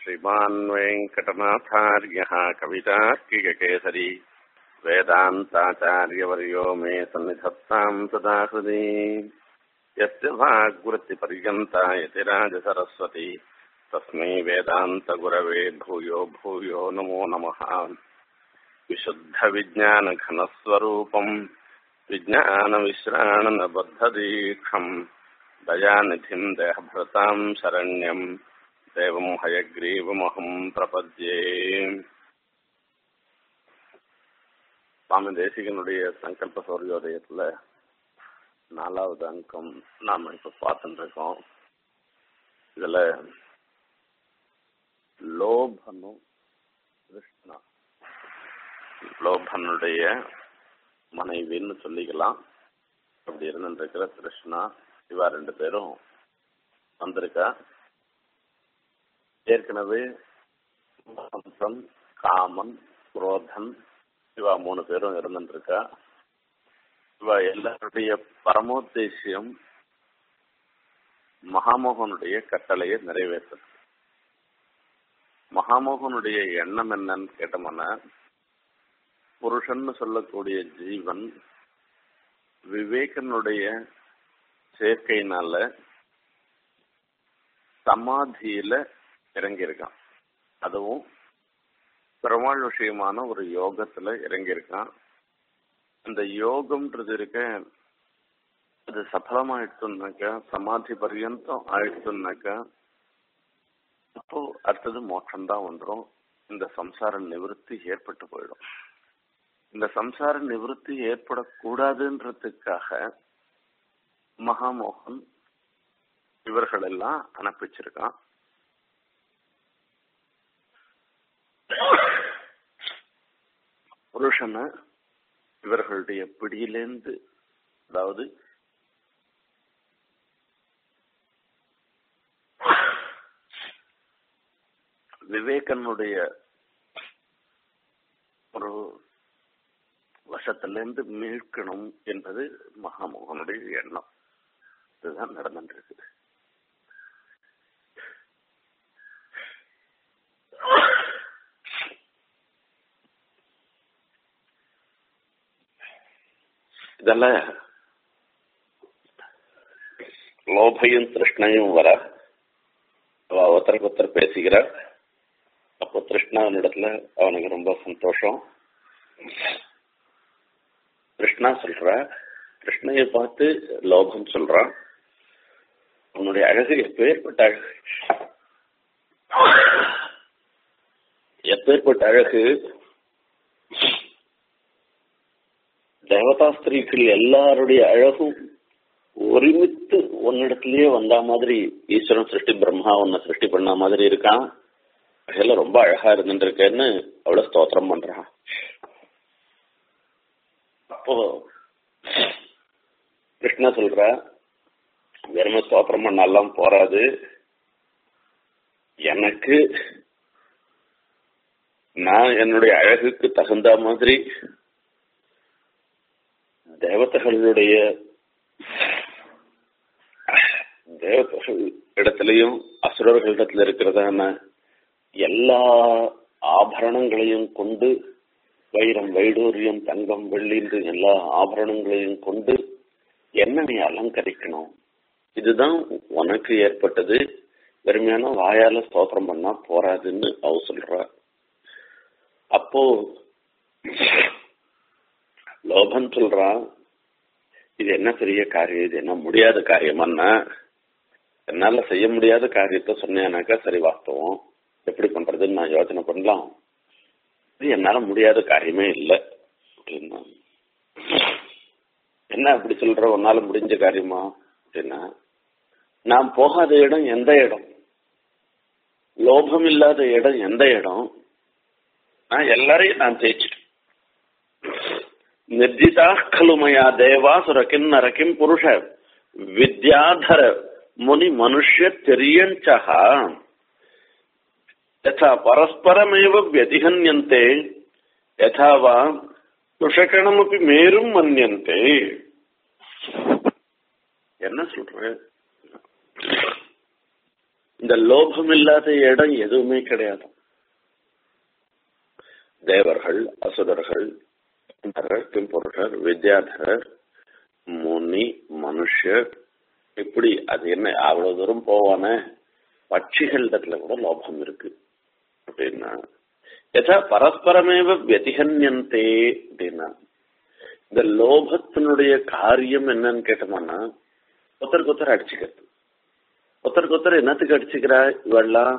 श्रीमान् वेङ्कटनाथार्यः कवितार्किककेसरी वेदान्ताचार्यवर्यो मे सन्निधत्ताम् सदा हृदि यस्य भागवृत्तिपर्यन्ता यतिराजसरस्वती तस्मै वेदान्तगुरवे भूयो भूयो नमो नमः विशुद्धविज्ञानघनस्वरूपम् विज्ञानविश्राणनबद्धदीक्षम् दयानिधिम् देहभृताम् शरण्यम् தேவம் ஹயக்ரீவமகம் பிரபத்யே சுவாமி தேசிகனுடைய சங்கல்ப சௌரியோதயத்துல நாலாவது அங்கம் நாம இப்ப பார்த்துட்டு இருக்கோம் இதுல லோபனும் கிருஷ்ணா லோபனுடைய மனைவின்னு சொல்லிக்கலாம் அப்படி இருந்துருக்கிற கிருஷ்ணா இவா ரெண்டு பேரும் வந்திருக்கா ஏற்கனவே ஹம்சன் காமன் குரோதன் இவா மூணு பேரும் இருந்துருக்கா இவ எல்லாருடைய பரமோத்தேசியம் மகாமோகனுடைய கட்டளையை நிறைவேற்றது மகாமோகனுடைய எண்ணம் என்னன்னு கேட்டோம்னா புருஷன்னு சொல்லக்கூடிய ஜீவன் விவேகனுடைய சேர்க்கையினால சமாதியில இறங்கியிருக்கான் அதுவும் பெருமாள் விஷயமான ஒரு யோகத்துல இறங்கியிருக்கான் அந்த யோகம்ன்றது இருக்க அது சஃலமாயிடுச்சுனாக்கா சமாதி பர்யந்தம் ஆயிடுச்சுனாக்கா அப்போ அடுத்தது மோட்சம்தான் வந்துடும் இந்த சம்சார நிவர்த்தி ஏற்பட்டு போயிடும் இந்த சம்சார நிவர்த்தி ஏற்படக்கூடாதுன்றதுக்காக மகாமோகன் இவர்களெல்லாம் அனுப்பிச்சிருக்கான் புருஷனை இவர்களுடைய பிடியிலேந்து அதாவது விவேகனுடைய ஒரு வசத்திலிருந்து மீட்கணும் என்பது மகாமோகனுடைய எண்ணம் இதுதான் நடந்துருக்கு இதெல்லாம் லோபையும் கிருஷ்ணையும் வர அவ ஒருத்தருக்கு ஒருத்தர் பேசிக்கிறார் அப்போ கிருஷ்ணாவினிடத்துல அவனுக்கு ரொம்ப சந்தோஷம் கிருஷ்ணா சொல்ற கிருஷ்ணைய பார்த்து லோகம் சொல்றான் உன்னுடைய அழகு எப்பேற்பட்ட அழகு எப்பேற்பட்ட அழகு தேவதா ஸ்திரீகள் எல்லாருடைய அழகும் ஒருமித்து ஒன்னிடத்திலேயே வந்தா மாதிரி ஈஸ்வரன் சிருஷ்டி பிரம்மா உன்னை சிருஷ்டி பண்ண மாதிரி இருக்கான் அதெல்லாம் ரொம்ப அழகா இருந்துருக்கேன்னு அவ்வளவு ஸ்தோத்திரம் பண்றான் அப்போ கிருஷ்ணா சொல்ற வெறும ஸ்தோத்திரம் பண்ணாலாம் போறாது எனக்கு நான் என்னுடைய அழகுக்கு தகுந்த மாதிரி தேவதைகளுடைய தேவதைகள் இடத்திலையும் அசுரர்களிடத்துல இருக்கிறதான எல்லா ஆபரணங்களையும் கொண்டு வைரம் வைடூரியம் தங்கம் வெள்ளின்று எல்லா ஆபரணங்களையும் கொண்டு என்ன நீ அலங்கரிக்கணும் இதுதான் உனக்கு ஏற்பட்டது வெறுமையான வாயால ஸ்தோத்திரம் பண்ணா போறாதுன்னு அவ சொல்ற அப்போ லோபன் சொல்றான் இது என்ன பெரிய காரியம் இது என்ன முடியாத காரியமான்னா என்னால செய்ய முடியாத காரியத்தை சொன்னேனாக்கா சரி வாஸ்தவம் எப்படி பண்றதுன்னு நான் யோசனை பண்ணலாம் இது என்னால முடியாத காரியமே இல்லை அப்படின்னா என்ன அப்படி சொல்ற உன்னால முடிஞ்ச காரியமா அப்படின்னா நான் போகாத இடம் எந்த இடம் லோபம் இல்லாத இடம் எந்த இடம் நான் எல்லாரையும் நான் ஜெயிச்சிட்டேன் నిర్జితా ఖలు మయా దేవాసుర కిన్నర కిం పురుష విద్యాధర ముని మనుష్య తిర్యంచ యథా పరస్పరమేవ వ్యతిహన్యంతే యథా వా துஷகணமப்பி மேரும் மன்னியந்தே என்ன சொல்ற இந்த லோபம் இல்லாத இடம் எதுவுமே கிடையாது தேவர்கள் அசுரர்கள் கிம்பொருஷர் வித்யாதரர் முனி மனுஷர் இப்படி அது என்ன அவ்வளவு தூரம் போவான பட்சிகளிடத்துல கூட லோபம் இருக்கு அப்படின்னா யதா பரஸ்பரமேவ வதிகன்யந்தே அப்படின்னா இந்த லோபத்தினுடைய காரியம் என்னன்னு கேட்டோம்னா ஒருத்தருக்கு ஒருத்தர் அடிச்சுக்கிறது ஒருத்தருக்கு ஒருத்தர் என்னத்துக்கு அடிச்சுக்கிறா இவெல்லாம்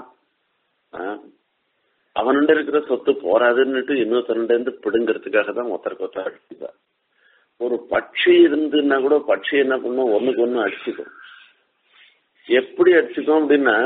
அவனுண்ட இருக்கிற சொத்து போராதுன்னுட்டு இன்னொருத்தருண்ட இருந்து பிடுங்கிறதுக்காக தான் ஒருத்தருக்கு ஒருத்தர் அடிச்சுக்கிறா ஒரு பட்சி இருந்துன்னா கூட பட்சி என்ன பண்ணும் ஒண்ணுக்கு ஒண்ணு அடிச்சுக்கும் எப்படி அடிச்சுக்கும் அப்படின்னா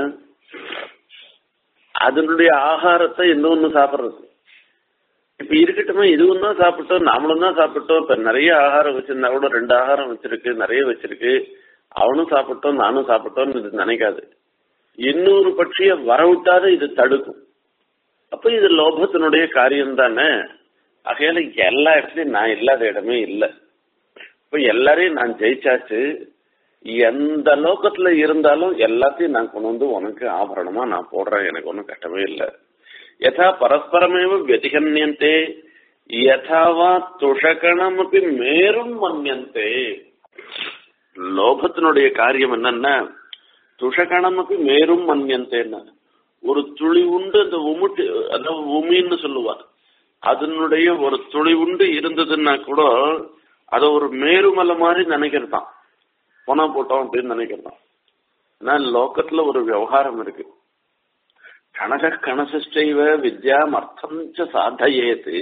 அதனுடைய ஆகாரத்தை இன்னொன்னு சாப்பிடுறது இப்ப இருக்கட்டுமே இதுவும் தான் சாப்பிட்டோம் நாமளும் தான் சாப்பிட்டோம் இப்ப நிறைய ஆகாரம் வச்சிருந்தா கூட ரெண்டு ஆகாரம் வச்சிருக்கு நிறைய வச்சிருக்கு அவனும் சாப்பிட்டோம் நானும் சாப்பிட்டோம்னு இது நினைக்காது இன்னொரு பட்சிய வரவிட்டாத இது தடுக்கும் அப்ப இது லோபத்தினுடைய காரியம் தானே ஆகையால எல்லா இடத்துலயும் நான் இல்லாத இடமே இல்லை இப்ப எல்லாரையும் நான் ஜெயிச்சாச்சு எந்த லோகத்துல இருந்தாலும் எல்லாத்தையும் நான் கொண்டு வந்து உனக்கு ஆபரணமா நான் போடுறேன் எனக்கு ஒன்றும் கஷ்டமே இல்லை யதா பரஸ்பரமேவ வெதிகன்யந்தே யதாவா துஷகணமப்பி மேரும் மன்யந்தே லோகத்தினுடைய காரியம் என்னன்னா துஷகணமப்பி மேரும் மன்யந்தேன்னா ஒரு துளி உண்டு அந்த உமுட்டு அதாவது உமின்னு சொல்லுவார் அதனுடைய ஒரு துளி உண்டு இருந்ததுன்னா கூட அதை ஒரு மேருமலை மாதிரி நினைக்கிறதான் போனா போட்டோம் அப்படின்னு நினைக்கிறதான் ஏன்னா லோக்கத்துல ஒரு விவகாரம் இருக்கு கணக கணசைவ வித்யாம் அர்த்தம் சாதயேத்து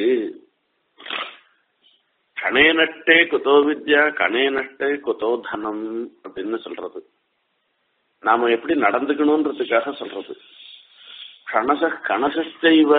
கணே நட்டே குதோ வித்யா கணே நட்டே குதோ தனம் அப்படின்னு சொல்றது நாம எப்படி நடந்துக்கணும்ன்றதுக்காக சொல்றது கணச கணசைவ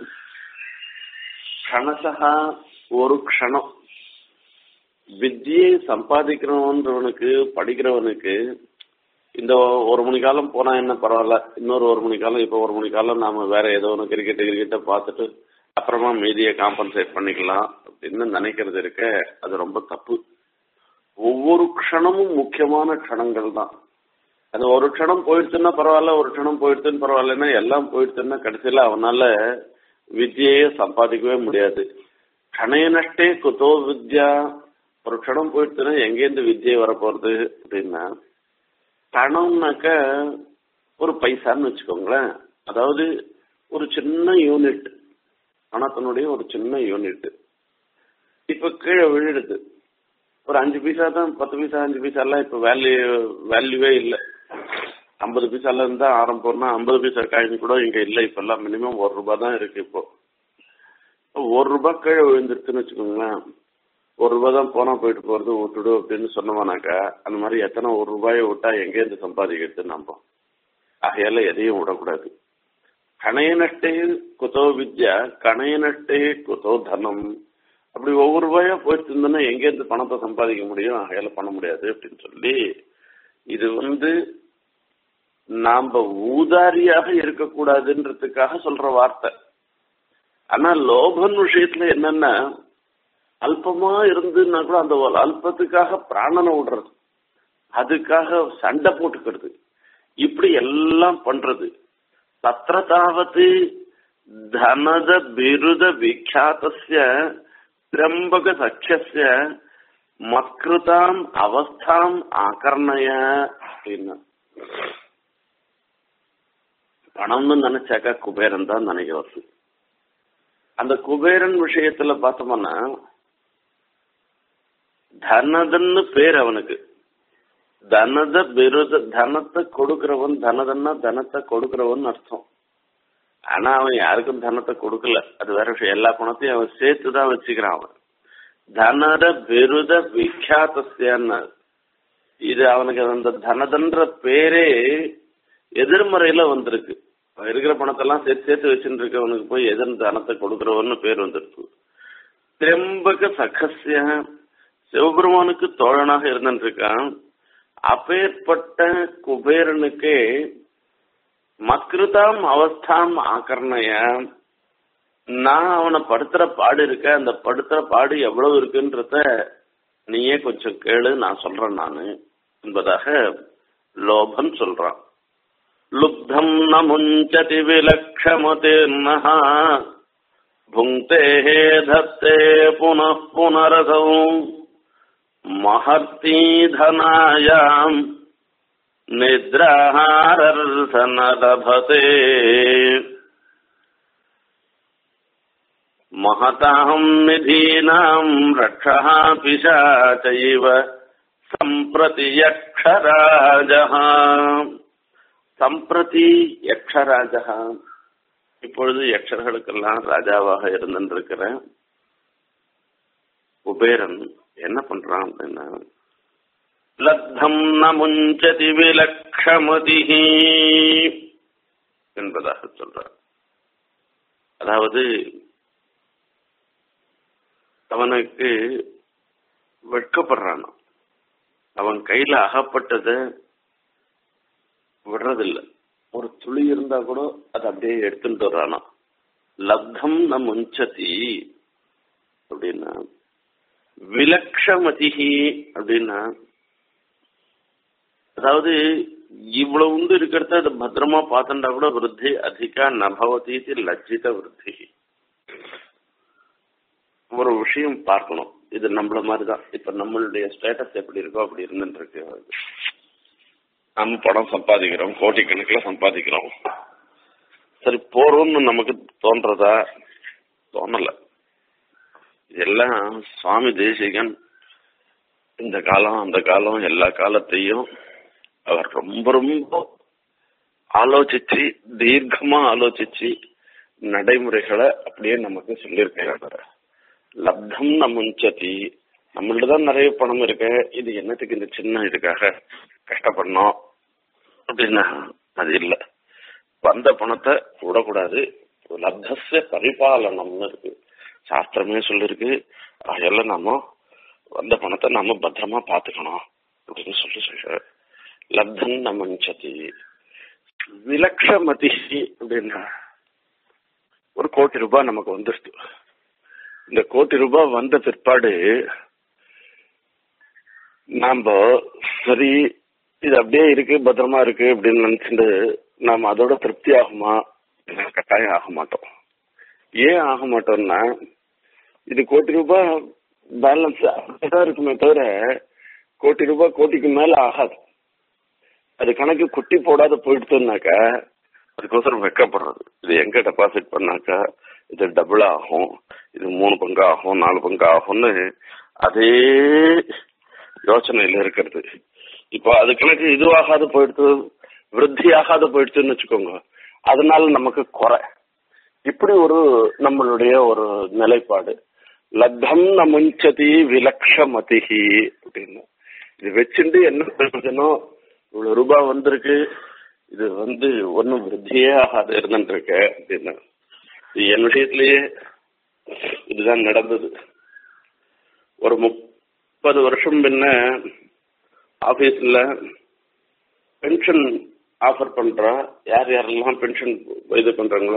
கணசகா ஒரு க்ஷணம் வித்தியை சம்பாதிக்கிறவன்றவனுக்கு படிக்கிறவனுக்கு இந்த ஒரு மணி காலம் போனா என்ன பரவாயில்ல இன்னொரு ஒரு மணி காலம் இப்ப ஒரு மணி காலம் நாம வேற ஏதோ ஒன்று கிரிக்கெட் கிரிக்கெட்டை பார்த்துட்டு அப்புறமா மீதியை காம்பன்சேட் பண்ணிக்கலாம் அப்படின்னு நினைக்கிறது இருக்க அது ரொம்ப தப்பு ஒவ்வொரு க்ஷணமும் முக்கியமான க்ஷணங்கள் தான் அது ஒரு க்ஷணம் போயிடுச்சுன்னா பரவாயில்ல ஒரு க்ஷணம் போயிடுச்சுன்னு பரவாயில்லன்னா எல்லாம் போயிடுச்சுன்னா கடைசியில அவனால வித்தியையே சம்பாதிக்கவே முடியாது கணைய நஷ்டே குதோ வித்யா ஒரு க்ஷணம் போயிடுச்சுன்னா எங்கேருந்து வித்தியை வரப்போறது அப்படின்னா பணம்னாக்க ஒரு பைசான்னு வச்சுக்கோங்களேன் அதாவது ஒரு சின்ன யூனிட் பணத்தினுடைய ஒரு சின்ன யூனிட் இப்ப கீழே விழுடுது ஒரு அஞ்சு பைசா தான் பத்து பைசா அஞ்சு பைசா எல்லாம் இப்ப வேல்யூ வேல்யூவே இல்லை ஐம்பது பைசால இருந்தா ஆரம்பம்னா ஐம்பது பைசா காயின் கூட இங்க இல்லை இப்ப எல்லாம் மினிமம் ஒரு ரூபாய் தான் இருக்கு இப்போ ஒரு ரூபாய் கீழே விழுந்துருச்சுன்னு வச்சுக்கோங்களேன் ஒரு ரூபாய் தான் போனா போயிட்டு போறது விட்டுடு அப்படின்னு சொன்னோம்னாக்கா அந்த மாதிரி எத்தனை ஒரு ரூபாயை விட்டா எங்கேருந்து சம்பாதிக்கிறது நம்ம ஆகையால எதையும் விடக்கூடாது கணையனட்டே குதோ வித்யா கணையனட்டே குதோ தனம் அப்படி ஒவ்வொரு ரூபாயா போயிட்டு இருந்தோம்னா எங்கேருந்து பணத்தை சம்பாதிக்க முடியும் ஆகையால பண்ண முடியாது அப்படின்னு சொல்லி இது வந்து நாம ஊதாரியாக இருக்கக்கூடாதுன்றதுக்காக சொல்ற வார்த்தை ஆனா லோபன் விஷயத்துல என்னன்னா அல்பமா இருந்துன்னா கூட அந்த ஒரு அல்பத்துக்காக பிராணனை விடுறது அதுக்காக சண்டை போட்டுக்கிறது இப்படி எல்லாம் பண்றது தத்திர தாவது தனத பிருத விக்யாத்தஸ்ய திரம்பக சக்கிய மத்கிருதாம் அவஸ்தாம் ஆகர்ணய அப்படின்னா பணம்னு நினைச்சாக்கா குபேரன் தான் நினைக்கிறது அந்த குபேரன் விஷயத்துல பார்த்தோம்னா தனதன்னு பேர் அவனுக்கு தனத விருத தனத்தை கொடுக்கிறவன் தனதன்னா தனத்தை கொடுக்கிறவன் அர்த்தம் ஆனா அவன் யாருக்கும் தனத்தை கொடுக்கல அது வேற விஷயம் எல்லா பணத்தையும் அவன் சேர்த்துதான் வச்சுக்கிறான் அவன் தனத விருத விக்யாத்தஸ்யான்னு இது அவனுக்கு அந்த தனதன்ற பேரே எதிர்மறையில வந்திருக்கு இருக்கிற பணத்தெல்லாம் சேர்த்து சேர்த்து வச்சுட்டு இருக்கவனுக்கு போய் எதிர் தனத்தை கொடுக்கிறவன்னு பேர் வந்திருக்கு திரம்பக சகசிய சிவபெருமானுக்கு தோழனாக இருந்துருக்கான் அப்பேற்பட்ட குபேரனுக்கே மக்ருதாம் அவஸ்தாம் ஆக்கர்ணைய நான் அவனை படுத்துற பாடு இருக்க அந்த படுத்துற பாடு எவ்வளவு இருக்குன்றத நீயே கொஞ்சம் கேளு நான் சொல்றேன் நானு என்பதாக லோபன் சொல்றான் लुब्धम् न मुञ्चति विलक्षमतिर्नः भुङ्क्ते धत्ते पुनः पुनरसौ महर्तीधनायाम् निद्राहारर्थ न लभते महताम् निधीनाम् रक्षः पिशाचैव सम्प्रति यक्षराजः சம்பிரதி யக்ஷராஜா இப்பொழுது யக்ஷர்களுக்கெல்லாம் ராஜாவாக இருந்திருக்கிற குபேரன் என்ன பண்றான் அப்படின்னா லப்தம் ந முஞ்சதி விலக்ஷமதி என்பதாக சொல்றார் அதாவது அவனுக்கு வெட்கப்படுறான் அவன் கையில அகப்பட்டதை விடுறதில்ல ஒரு துளி இருந்தா கூட அதை அப்படியே எடுத்துட்டு வர்றானா லப்தம் ந முஞ்சதி அப்படின்னா விலக்ஷமதிகி அப்படின்னா அதாவது இவ்வளவு உண்டு இருக்கிறத அதை பத்திரமா பார்த்துட்டா கூட விருத்தி அதிகா நபவதி லட்சித விருத்தி ஒரு விஷயம் பார்க்கணும் இது நம்மள மாதிரிதான் இப்ப நம்மளுடைய ஸ்டேட்டஸ் எப்படி இருக்கோ அப்படி இருந்துட்டு இருக்கு நம்ம பணம் சம்பாதிக்கிறோம் கோடிக்கணக்கில் சம்பாதிக்கிறோம் சரி போறோம்னு நமக்கு தோன்றதா தோணல எல்லாம் சுவாமி தேசிகன் இந்த காலம் அந்த காலம் எல்லா காலத்தையும் அவர் ரொம்ப ரொம்ப ஆலோசிச்சு தீர்க்கமா ஆலோசிச்சு நடைமுறைகளை அப்படியே நமக்கு சொல்லியிருக்காரு லப்தம் நமுஞ்சதி நம்மள்ட்ட தான் நிறைய பணம் இருக்கு இது என்னத்துக்கு இந்த சின்ன இதுக்காக கஷ்டப்படணும் அப்படின்னா அது இல்லை வந்த பணத்தை விடக்கூடாது லப்தஸ்ய பரிபாலனம்னு இருக்கு சாஸ்திரமே சொல்லிருக்கு அதெல்லாம் நாம வந்த பணத்தை நாம பத்திரமா பாத்துக்கணும் அப்படின்னு சொல்லி சொல்ற லப்தன் நமஞ்சதி விலக்ஷமதி அப்படின்னா ஒரு கோடி ரூபாய் நமக்கு வந்துருது இந்த கோடி ரூபாய் வந்த பிற்பாடு நாம சரி இது அப்படியே இருக்கு பத்திரமா இருக்கு அப்படின்னு நினைச்சுட்டு நாம அதோட திருப்தி ஆகுமா கட்டாயம் ஆக மாட்டோம் ஏன் ஆக மாட்டோம்னா இது கோடி ரூபாய் பேலன்ஸ் அப்படிதான் இருக்குமே தவிர கோடி ரூபாய் கோட்டிக்கு மேல ஆகாது அது கணக்கு குட்டி போடாத போயிடுத்தோம்னாக்கா அதுக்கோசரம் வெக்கப்படுறது இது எங்க டெபாசிட் பண்ணாக்கா இது டபுள் ஆகும் இது மூணு பங்கு ஆகும் நாலு பங்கு ஆகும்னு அதே யோசனையில இருக்கிறது இப்போ அது கணக்கு இதுவாகாது போயிடுத்து விருத்தி ஆகாது போயிடுச்சுன்னு வச்சுக்கோங்க அதனால நமக்கு குறை இப்படி ஒரு நம்மளுடைய ஒரு நிலைப்பாடு லத்தம் ந முஞ்சதி விலக்ஷமதிஹி அப்படின்னு இது வச்சுட்டு என்ன பிரயோஜனம் இவ்வளவு ரூபாய் வந்திருக்கு இது வந்து ஒன்றும் விருத்தியே ஆகாது இருந்துட்டு இருக்க அப்படின்னு இது என் விஷயத்திலேயே இதுதான் நடந்தது ஒரு முப்பது வருஷம் முன்ன ஆபீஸ்ல பென்ஷன் ஆஃபர் பண்றா யார் யாரெல்லாம் பென்ஷன் இது பண்றாங்களோ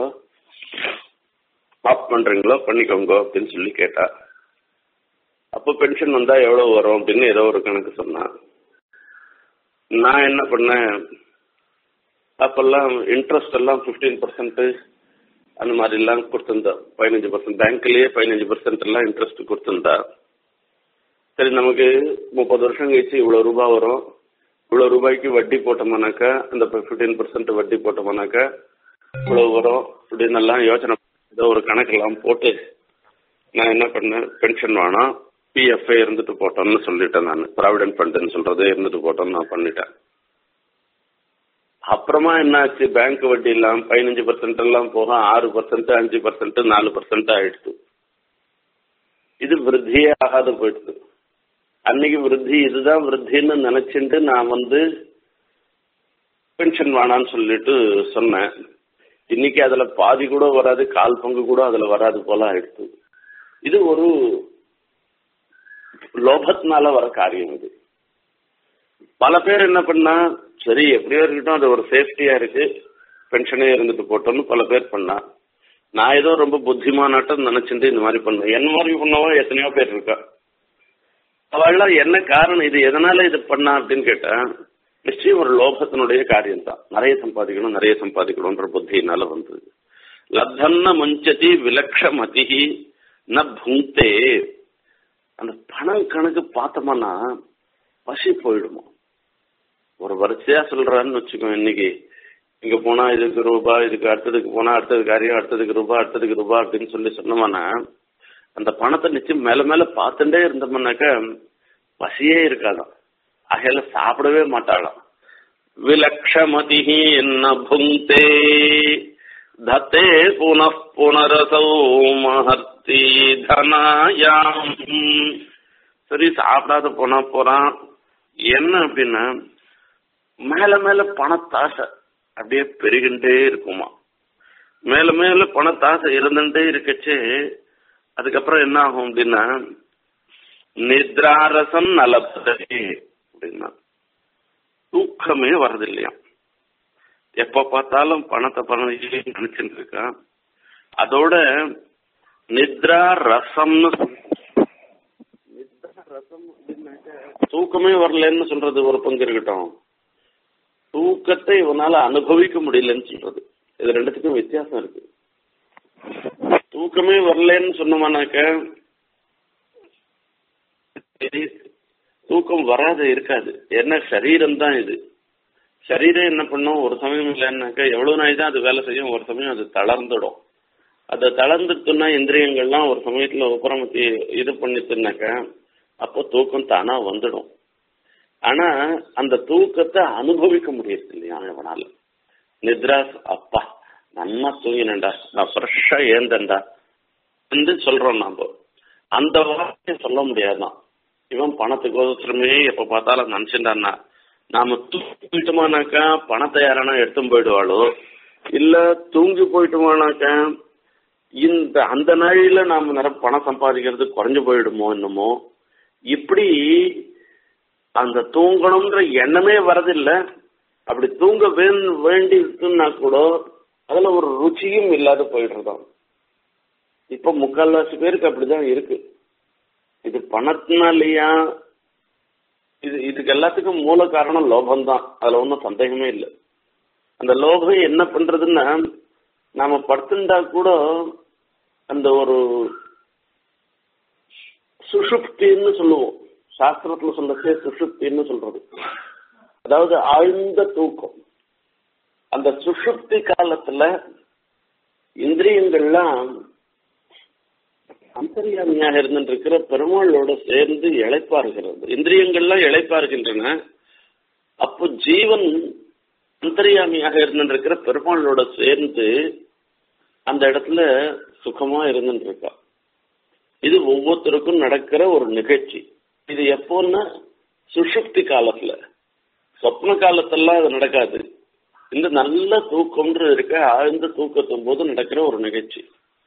ஆஃப் பண்றீங்களோ பண்ணிக்கோங்க அப்படின்னு சொல்லி கேட்டா அப்போ பென்ஷன் வந்தா எவ்வளவு வரும் அப்படின்னு ஏதோ ஒரு கணக்கு சொன்னான் நான் என்ன பண்ணேன் அப்பெல்லாம் இன்ட்ரெஸ்ட் எல்லாம் ஃபிஃப்டீன் பர்சன்ட் அந்த மாதிரி எல்லாம் கொடுத்திருந்தா பதினஞ்சு பர்சன்ட் பேங்க்லயே பதினஞ்சு பர்சன்ட் எல்லாம் இன்ட்ரெஸ்ட் கொடுத்திருந்தா சரி நமக்கு முப்பது வருஷம் கழிச்சு இவ்வளவு ரூபாய் வரும் இவ்வளவு ரூபாய்க்கு வட்டி போட்டோம்னாக்கா அந்த ஃபிஃப்டீன் பர்சன்ட் வட்டி போட்டோம்னாக்கா இவ்வளவு வரும் அப்படின்னு எல்லாம் யோசனை ஏதோ ஒரு கணக்கெல்லாம் போட்டு நான் என்ன பண்ணேன் பென்ஷன் வேணாம் பிஎஃப்ஐ இருந்துட்டு போட்டோம்னு சொல்லிட்டேன் நான் ப்ராவிடென்ட் ஃபண்டுன்னு சொல்றது இருந்துட்டு போட்டோம்னு நான் பண்ணிட்டேன் அப்புறமா என்னாச்சு பேங்க் வட்டி எல்லாம் பதினஞ்சு பர்சன்ட் எல்லாம் போக ஆறு பர்சன்ட் அஞ்சு பர்சன்ட் நாலு பர்சன்ட் ஆயிடுச்சு இது விருத்தியே ஆகாத போயிடுது அன்னைக்கு விருத்தி இதுதான் விருத்தின்னு நினைச்சிட்டு நான் வந்து பென்ஷன் வேணான்னு சொல்லிட்டு சொன்னேன் இன்னைக்கு அதுல பாதி கூட வராது கால் பங்கு கூட அதுல வராது போல ஆயிடுச்சு இது ஒரு லோபத்தினால வர காரியம் இது பல பேர் என்ன பண்ணா சரி எப்படியோ இருக்கட்டும் அது ஒரு சேஃப்டியா இருக்கு பென்ஷனே இருந்துட்டு போட்டோம்னு பல பேர் பண்ணா நான் ஏதோ ரொம்ப புத்திமானாட்டம் நினைச்சிட்டு இந்த மாதிரி பண்ணேன் என்ன மாதிரி பண்ணவோ எத்தனையோ பேர் இருக்கா அவள்லாம் என்ன காரணம் இது எதனால இது பண்ணா அப்படின்னு கேட்டா நிச்சயம் ஒரு லோகத்தினுடைய காரியம்தான் நிறைய சம்பாதிக்கணும் நிறைய சம்பாதிக்கணும்ன்ற புத்தியினால வந்தது லத்தன்ன முஞ்சதி விலக்ஷமதி ந புங்கே அந்த பணம் கணக்கு பார்த்தோம்னா பசி போயிடுமா ஒரு வரிசையா சொல்றான்னு வச்சுக்கோ இன்னைக்கு இங்க போனா இதுக்கு ரூபா இதுக்கு அடுத்ததுக்கு போனா அடுத்தது காரியம் அடுத்ததுக்கு ரூபா அடுத்ததுக்கு ரூபா அப்படின்னு சொல்லி சொன்னோம்னா அந்த பணத்தை நிச்சயம் மேல மேல பார்த்துட்டே இருந்தோம்னாக்க பசியே இருக்காதாம் அகையில சாப்பிடவே மாட்டாளாம் விலக்ஷமதி என்ன புங்கே தத்தே புன புனரசௌ மஹர்த்தி தனாயாம் சரி சாப்பிடாத போனா போறான் என்ன அப்படின்னா மேல மேல பணத்தாசை அப்படியே பெருகின்றே இருக்குமா மேல மேல பணத்தாசை இருந்துட்டே இருக்கச்சு அதுக்கப்புறம் என்ன ஆகும் அப்படின்னா நித்ராரசம் நலப்பதே அப்படின்னா தூக்கமே வர்றது இல்லையா எப்ப பார்த்தாலும் பணத்தை பணம் நினைச்சுட்டு இருக்கான் அதோட நித்ரா ரசம்னு நித்ரா ரசம் அப்படின்னாக்க தூக்கமே வரலன்னு சொல்றது ஒரு பங்கு இருக்கட்டும் தூக்கத்தை இவனால அனுபவிக்க முடியலன்னு சொல்றது இது ரெண்டுத்துக்கும் வித்தியாசம் இருக்கு தூக்கமே வரலன்னு சொன்னோம்னாக்க தூக்கம் வராது இருக்காது என்ன சரீரம் தான் இது சரீரம் என்ன பண்ணும் ஒரு சமயம் இல்லைன்னாக்கா எவ்வளவு நாள் தான் அது வேலை செய்யும் ஒரு சமயம் அது தளர்ந்துடும் அதை தளர்ந்துட்டுனா இந்திரியங்கள்லாம் ஒரு சமயத்துல உபரமத்தி இது பண்ணிட்டுனாக்கா அப்போ தூக்கம் தானா வந்துடும் ஆனா அந்த தூக்கத்தை அனுபவிக்க முடியறது இல்லையா அவனால நித்ரா அப்பா நல்லா தூங்கினேன்டா நான் ஃப்ரெஷ்ஷா ஏந்தேன்டா என்று சொல்றோம் நாம அந்த வார்த்தையை சொல்ல முடியாதான் இவன் பணத்துக்கு ஒசரமே எப்ப பார்த்தாலும் நினைச்சுட்டான்னா நாம தூங்கிட்டோமானாக்கா பணத்தை யாரானா எடுத்து போயிடுவாளோ இல்ல தூங்கி போயிட்டோமானாக்கா இந்த அந்த நாளில நாம நிறைய பணம் சம்பாதிக்கிறது குறைஞ்சு போயிடுமோ என்னமோ இப்படி அந்த தூங்கணும்ன்ற எண்ணமே வரதில்லை அப்படி தூங்க வேண்டிஇருக்குன்னா கூட அதுல ஒரு ருச்சியும் இல்லாத போயிடுறதாம் இப்ப முக்கால்வாசி பேருக்கு அப்படிதான் இருக்கு இது பணத்தினாலயா இது இதுக்கு எல்லாத்துக்கும் மூல காரணம் லோகம் தான் அதுல ஒன்றும் சந்தேகமே இல்லை அந்த லோகம் என்ன பண்றதுன்னா நாம படுத்துட்டா கூட அந்த ஒரு சுஷுப்தின்னு சொல்லுவோம் சாஸ்திரத்துல சொல்றதே சுஷுப்தின்னு சொல்றது அதாவது ஆழ்ந்த தூக்கம் அந்த சுஷுப்தி காலத்துல இந்திரியங்கள்லாம் அந்தரியாமியாக இருந்திருக்கிற பெருமாளோட சேர்ந்து இழைப்பாருகிறது இந்திரியங்கள்லாம் இழைப்பாருகின்றன அப்போ ஜீவன் அந்தரியாமியாக இருந்திருக்கிற பெருமாளோட சேர்ந்து அந்த இடத்துல சுகமா இருந்துருக்கா இது ஒவ்வொருத்தருக்கும் நடக்கிற ஒரு நிகழ்ச்சி இது எப்போன்னா சுஷுப்தி காலத்துல சொப்ன காலத்தெல்லாம் அது நடக்காது இந்த நல்ல தூக்கம்ன்ற இருக்க ஆழ்ந்த தூக்கத்தும் போது நடக்கிற ஒரு நிகழ்ச்சி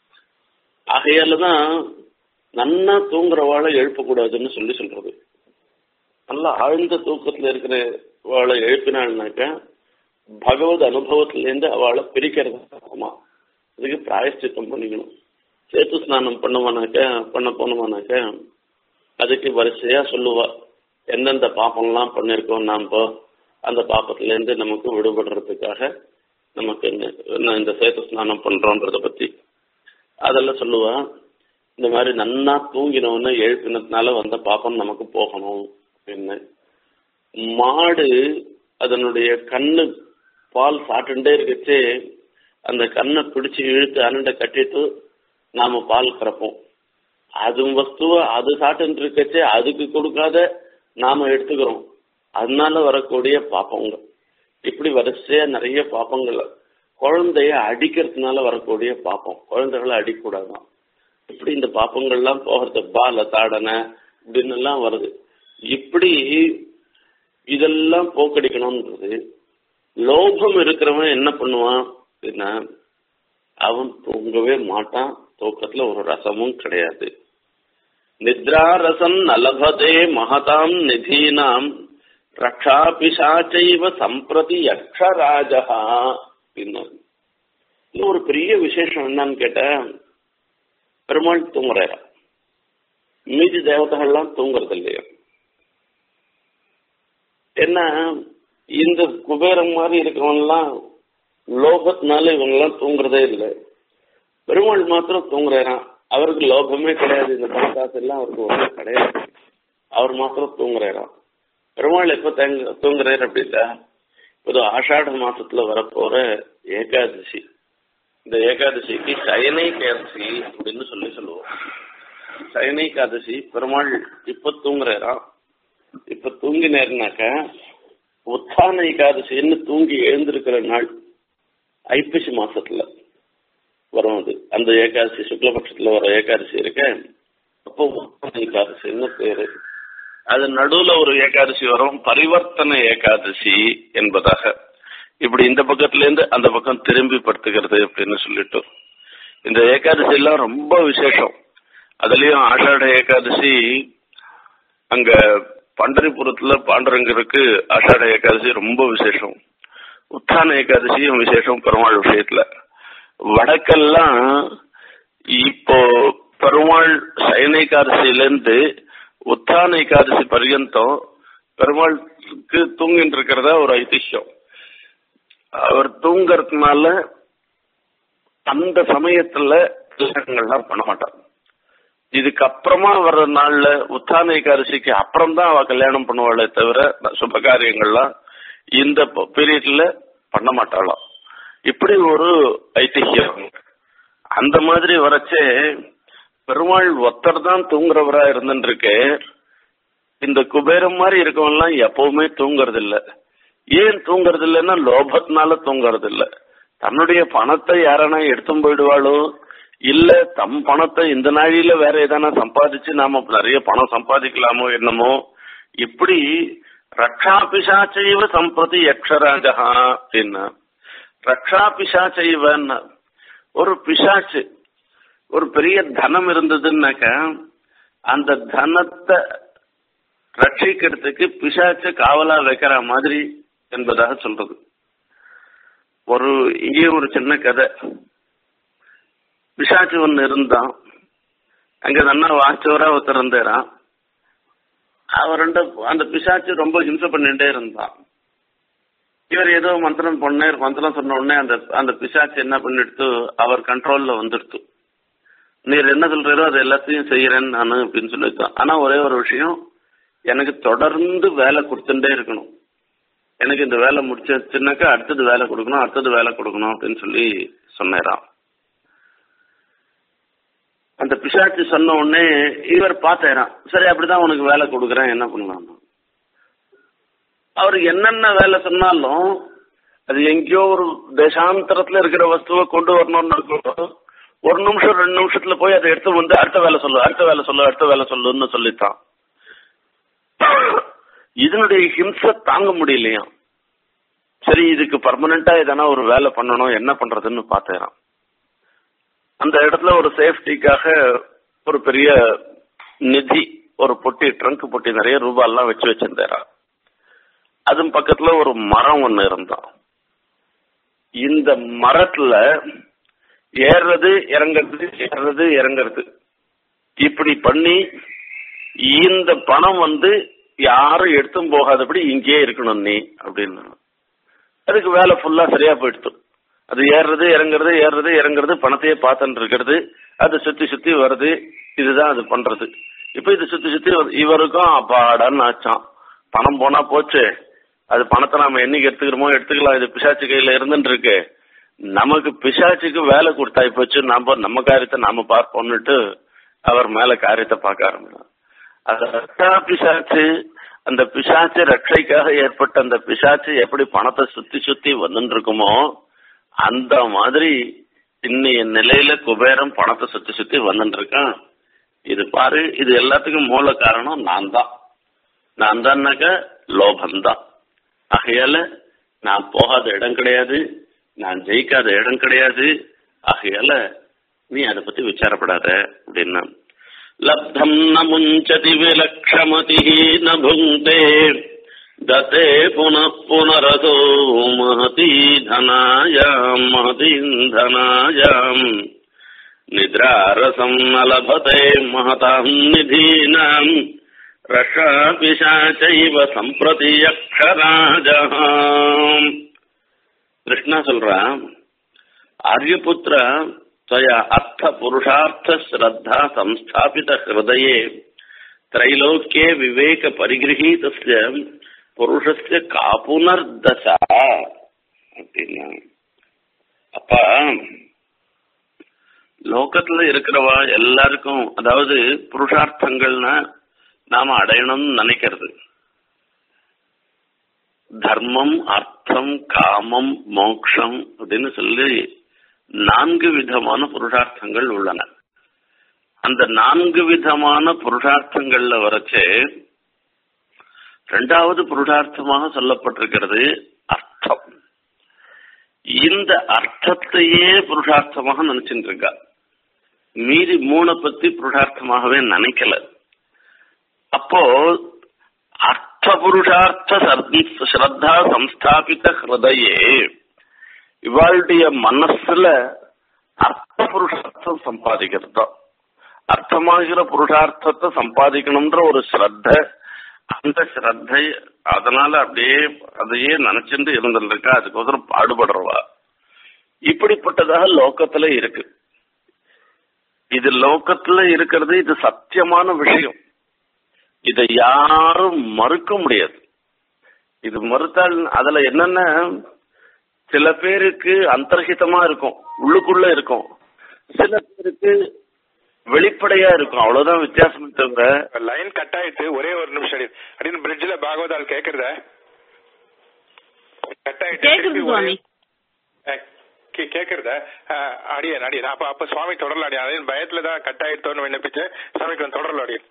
ஆகையால தான் நன்னா தூங்குறவாளை எழுப்பக்கூடாதுன்னு சொல்லி சொல்றது நல்ல ஆழ்ந்த தூக்கத்துல இருக்கிற வாழை எழுப்பினாள்னாக்க பகவத் அனுபவத்திலேருந்து அவளை பிரிக்கிறது ஆகுமா அதுக்கு பிராயஷ்டித்தம் பண்ணிக்கணும் சேத்து ஸ்நானம் பண்ணுவானாக்க பண்ண போனோமானாக்க அதுக்கு வரிசையா சொல்லுவா எந்தெந்த பாப்பம்லாம் பண்ணியிருக்கோம் நாம் அந்த பாப்பத்திலேருந்து நமக்கு விடுபடுறதுக்காக நமக்கு இந்த சேத்து ஸ்நானம் பண்றோன்றத பத்தி அதெல்லாம் சொல்லுவா இந்த மாதிரி நன்னா தூங்கினவன எழுப்பினதுனால வந்த பாப்பம் நமக்கு போகணும் அப்படின்னு மாடு அதனுடைய கண்ணு பால் சாப்பிட்டுட்டே இருக்கச்சு அந்த கண்ணை பிடிச்சு இழுத்து அனண்டை கட்டிட்டு நாம பால் கறப்போம் அது வஸ்துவ அது சாப்பிட்டு இருக்கச்சே அதுக்கு கொடுக்காத நாம எடுத்துக்கிறோம் அதனால வரக்கூடிய பாப்பங்கள் இப்படி வரிசையா நிறைய பாப்பங்கள் குழந்தைய அடிக்கிறதுனால வரக்கூடிய பாப்பம் குழந்தைகளை அடிக்கக்கூடாதான் இப்படி இந்த பாப்பங்கள்லாம் போகிறது பால தாடனை இப்படின்னு எல்லாம் வருது இப்படி இதெல்லாம் போக்கடிக்கணும்ன்றது லோபம் இருக்கிறவன் என்ன பண்ணுவான் அப்படின்னா அவன் தூங்கவே மாட்டான் தூக்கத்துல ஒரு ரசமும் கிடையாது நித்ரா ரசம் நலபதே மகதாம் நிதீனாம் ரக்ஷா பிசாச்சைவ சம்பிரதி யக்ஷராஜா அப்படின்னாரு இன்னும் ஒரு பெரிய விசேஷம் என்னன்னு கேட்ட பெருமாள் தூங்குறாரா மீதி தேவதைகள்லாம் தூங்குறது இல்லையா என்ன இந்த குபேரம் மாதிரி இருக்கிறவன்லாம் லோகத்தினால இவங்கெல்லாம் தூங்குறதே இல்லை பெருமாள் மாத்திரம் தூங்குறாராம் அவருக்கு லோகமே கிடையாது இந்த பணக்காசு எல்லாம் அவருக்கு ஒன்றும் கிடையாது அவர் மாத்திரம் தூங்குறாராம் பெருமாள் எப்ப தேங்க தூங்குறாரு அப்படின்னா இப்போ ஆஷாட மாசத்துல வரப்போற ஏகாதசி இந்த ஏகாதசிக்கு சயனை ஏகாதசி அப்படின்னு சொல்லி சொல்லுவோம் சயனை ஏகாதசி பெருமாள் இப்ப தூங்குறாராம் இப்ப தூங்கினாருனாக்க உத்தான ஏகாதசின்னு தூங்கி எழுந்திருக்கிற நாள் ஐப்பசி மாசத்துல வரும் அது அந்த ஏகாதசி சுக்லபட்சத்துல வர ஏகாதசி இருக்க அப்போ உத்தான ஏகாதசின்னு பேரு அது நடுவுல ஒரு ஏகாதசி வரும் பரிவர்த்தன ஏகாதசி என்பதாக இப்படி இந்த பக்கத்துல இருந்து அந்த பக்கம் திரும்பி படுத்துக்கிறது அப்படின்னு சொல்லிட்டு இந்த ஏகாதசி எல்லாம் ரொம்ப விசேஷம் அதுலயும் ஆஷாட ஏகாதசி அங்க பண்டரிபுரத்துல பாண்டரங்கருக்கு ஆஷாட ஏகாதசி ரொம்ப விசேஷம் உத்தான ஏகாதசியும் விசேஷம் பெருமாள் விஷயத்துல வடக்கெல்லாம் இப்போ பெருமாள் சயன ஏகாதசியில இருந்து உத்தான ஏகாதசி பர்யந்தம் பெருமாளுக்கு தூங்கிட்டு இருக்கிறதா ஒரு ஐதிஹ்யம் அவர் தூங்கறதுனால அந்த சமயத்துல கல்யாணங்கள்லாம் பண்ண மாட்டார் இதுக்கு அப்புறமா வர்ற நாள்ல உத்தான ஏகாதசிக்கு அப்புறம் தான் அவ கல்யாணம் பண்ணுவாளே தவிர சுப காரியங்கள்லாம் இந்த பீரியட்ல பண்ண மாட்டாளாம் இப்படி ஒரு ஐதிஹ்யம் அந்த மாதிரி வரச்சே பெருமாள் ஒத்தர் தான் தூங்குறவரா இருந்துருக்கு இந்த குபேரம் மாதிரி இருக்கவன்லாம் எப்பவுமே தூங்குறது இல்ல ஏன் தூங்குறது இல்லைன்னா லோபத்தினால தூங்குறது இல்ல தன்னுடைய பணத்தை யாரானா எடுத்தும் போயிடுவாளோ இல்ல தம் பணத்தை இந்த நாழியில வேற எதனா சம்பாதிச்சு நாம நிறைய பணம் சம்பாதிக்கலாமோ என்னமோ இப்படி ரக்ஷா பிசாச்சைவ சம்பிரதி யக்ஷராஜா அப்படின்னா ரக்ஷா பிசாச்சைவன்னா ஒரு பிசாச்சு ஒரு பெரிய தனம் இருந்ததுன்னாக்க அந்த தனத்தை ரட்சிக்கிறதுக்கு பிசாச்ச காவலா வைக்கிற மாதிரி என்பதாக சொல்றது ஒரு இங்கே ஒரு சின்ன கதை பிசாச்சு ஒன்னு இருந்தான் அங்க நல்லா வாச்சவரா ஒருத்தர் இருந்தாரான் அவர் ரெண்டு அந்த பிசாச்சு ரொம்ப ஹிம்சை பண்ணிட்டே இருந்தான் இவர் ஏதோ மந்திரம் பண்ணார் மந்திரம் சொன்ன உடனே அந்த அந்த பிசாச்சு என்ன பண்ணிடுத்து அவர் கண்ட்ரோல்ல வந்துடுத்து நீர் என்ன சொல்றீரோ அது எல்லாத்தையும் செய்யறேன்னு நானு அப்படின்னு சொல்லியிருக்கான் ஆனா ஒரே ஒரு விஷயம் எனக்கு தொடர்ந்து வேலை கொடுத்துட்டே இருக்கணும் எனக்கு இந்த வேலை முடிச்சிருச்சுனாக்கா அடுத்தது வேலை கொடுக்கணும் அடுத்தது வேலை கொடுக்கணும் அப்படின்னு சொல்லி சொன்னாராம் அந்த பிசாச்சு சொன்ன உடனே இவர் பார்த்தாராம் சரி அப்படிதான் உனக்கு வேலை கொடுக்குறேன் என்ன பண்ணலாம் அவர் என்னென்ன வேலை சொன்னாலும் அது எங்கேயோ ஒரு தேசாந்தரத்துல இருக்கிற வஸ்துவை கொண்டு வரணும்னு கூட ஒரு நிமிஷம் ரெண்டு நிமிஷத்துல போய் அதை எடுத்து வந்து அடுத்த வேலை சொல்லு அடுத்த வேலை சொல்லு அடுத்த வேலை சொல்லுன்னு சொல்லித்தான் இதனுடைய ஹிம்சை தாங்க முடியலையா சரி இதுக்கு பர்மனண்டா எதனா ஒரு வேலை பண்ணணும் என்ன பண்றதுன்னு பார்த்தேன் அந்த இடத்துல ஒரு சேஃப்டிக்காக ஒரு பெரிய நிதி ஒரு பொட்டி ட்ரங்க் பொட்டி நிறைய ரூபாயெல்லாம் வச்சு வச்சிருந்தாரா அதுவும் பக்கத்துல ஒரு மரம் ஒண்ணு இருந்தான் இந்த மரத்துல ஏறுறது இறங்குறது ஏறுறது இறங்குறது இப்படி பண்ணி இந்த பணம் வந்து யாரும் எடுத்தும் போகாதபடி இங்கேயே இருக்கணும் நீ அப்படின்னு அதுக்கு வேலை ஃபுல்லா சரியா போயிடுத்து அது ஏறுறது இறங்குறது ஏறுறது இறங்குறது பணத்தையே பார்த்துட்டு இருக்கிறது அது சுத்தி சுத்தி வருது இதுதான் அது பண்றது இப்ப இது சுத்தி சுத்தி இவருக்கும் அப்பாடான்னு ஆச்சான் பணம் போனா போச்சு அது பணத்தை நாம என்னைக்கு எடுத்துக்கிறோமோ எடுத்துக்கலாம் இது பிசாச்சு கையில இருந்துட்டு இருக்கு நமக்கு பிசாச்சுக்கு வேலை கொடுத்தா போச்சு நாம நம்ம காரியத்தை நாம பார்ப்போம்னுட்டு அவர் மேல காரியத்தை பார்க்க ஆரம்பிச்சோம் அது ரத்தா பிசாச்சு அந்த பிசாச்சு ரட்சைக்காக ஏற்பட்ட அந்த பிசாச்சு எப்படி பணத்தை சுத்தி சுத்தி வந்துட்டு இருக்குமோ அந்த மாதிரி இன்னைய நிலையில குபேரம் பணத்தை சுத்தி சுத்தி வந்துட்டு இருக்கான் இது பாரு இது எல்லாத்துக்கும் மூல காரணம் நான் தான் நான் தான்னாக்க லோபந்தான் ஆகையால நான் போகாத இடம் கிடையாது நான் ஜெயிக்காத இடம் கிடையாது ஆகையால நீ அதை பத்தி விசாரப்படாத அப்படின்னா லப்தம் ந முஞ்சதி விலக்ஷமதி ந புங்கே தத்தே புன புனரதோ மகதி தனாயாம் மகதீந்தனாயாம் நித்ராரசம் ந லபதே மகதாம் நிதீனாம் ரஷாபிஷாச்சைவ சம்பிரதி யக்ஷராஜः கிருஷ்ணா சொல்றான் ஆரியபுத்திர त्वया अर्थपुरुषार्थश्रद्धा संस्थापितहृदये त्रैलोक्ये विवेकपरिगृहीतस्य புருஷஸ்ய காப்புனர்தசா அப்படின்னா அப்ப லோகத்துல இருக்கிறவா எல்லாருக்கும் அதாவது புருஷார்த்தங்கள்னா நாம அடையணும்னு நினைக்கிறது தர்மம் அர்த்தம் காமம் மோக்ஷம் அப்படின்னு சொல்லி நான்கு விதமான புருஷார்த்தங்கள் உள்ளன அந்த நான்கு விதமான புருஷார்த்தங்கள்ல வரைச்சு இரண்டாவது புருஷார்த்தமாக சொல்லப்பட்டிருக்கிறது அர்த்தம் இந்த அர்த்தத்தையே புருஷார்த்தமாக நினைச்சுட்டு இருக்கா மீதி மூணை பத்தி புருஷார்த்தமாகவே நினைக்கல அப்போ அர்த்த புருஷார்த்த ஸ்ரத்தா சம்ஸ்தாபித்த ஹிருதயே இவாளுடைய மனசுல அர்த்த புருஷார்த்தம் சம்பாதிக்கிறது தான் அர்த்தமாகிற புருஷார்த்தத்தை சம்பாதிக்கணும்ன்ற ஒரு ஸ்ரத்த அந்த ஸ்ரத்தை அதனால அப்படியே அதையே நினைச்சுட்டு இருந்திருக்கா அதுக்கோசரம் பாடுபடுறவா இப்படிப்பட்டதாக லோக்கத்துல இருக்கு இது லோக்கத்துல இருக்கிறது இது சத்தியமான விஷயம் இதை யாரும் மறுக்க முடியாது இது மறுத்தால் அதுல என்னென்ன சில பேருக்கு அந்தர்ஹிதமா இருக்கும் உள்ளுக்குள்ள இருக்கும் சில பேருக்கு வெளிப்படையா இருக்கும் அவ்வளவுதான் வித்தியாசம் தவிர லைன் கட் ஆயிட்டு ஒரே ஒரு நிமிஷம் அடி அப்படின்னு பிரிட்ஜ்ல பாகவதால் கேக்குறத கட் ஆயிட்டு கேக்குது திருப்பி சுவாமி ஒரே- அஹ், கே- கேக்குறத அஹ், அடியேன் அடியேன் அப்ப அப்ப சுவாமி தொடரல அடியேன் அதே பயத்துல தான் கட் ஆயிட்டோன்னு விண்ணப்பிச்சு சுவாமிக்கு வந்து தொடரல அடியேன்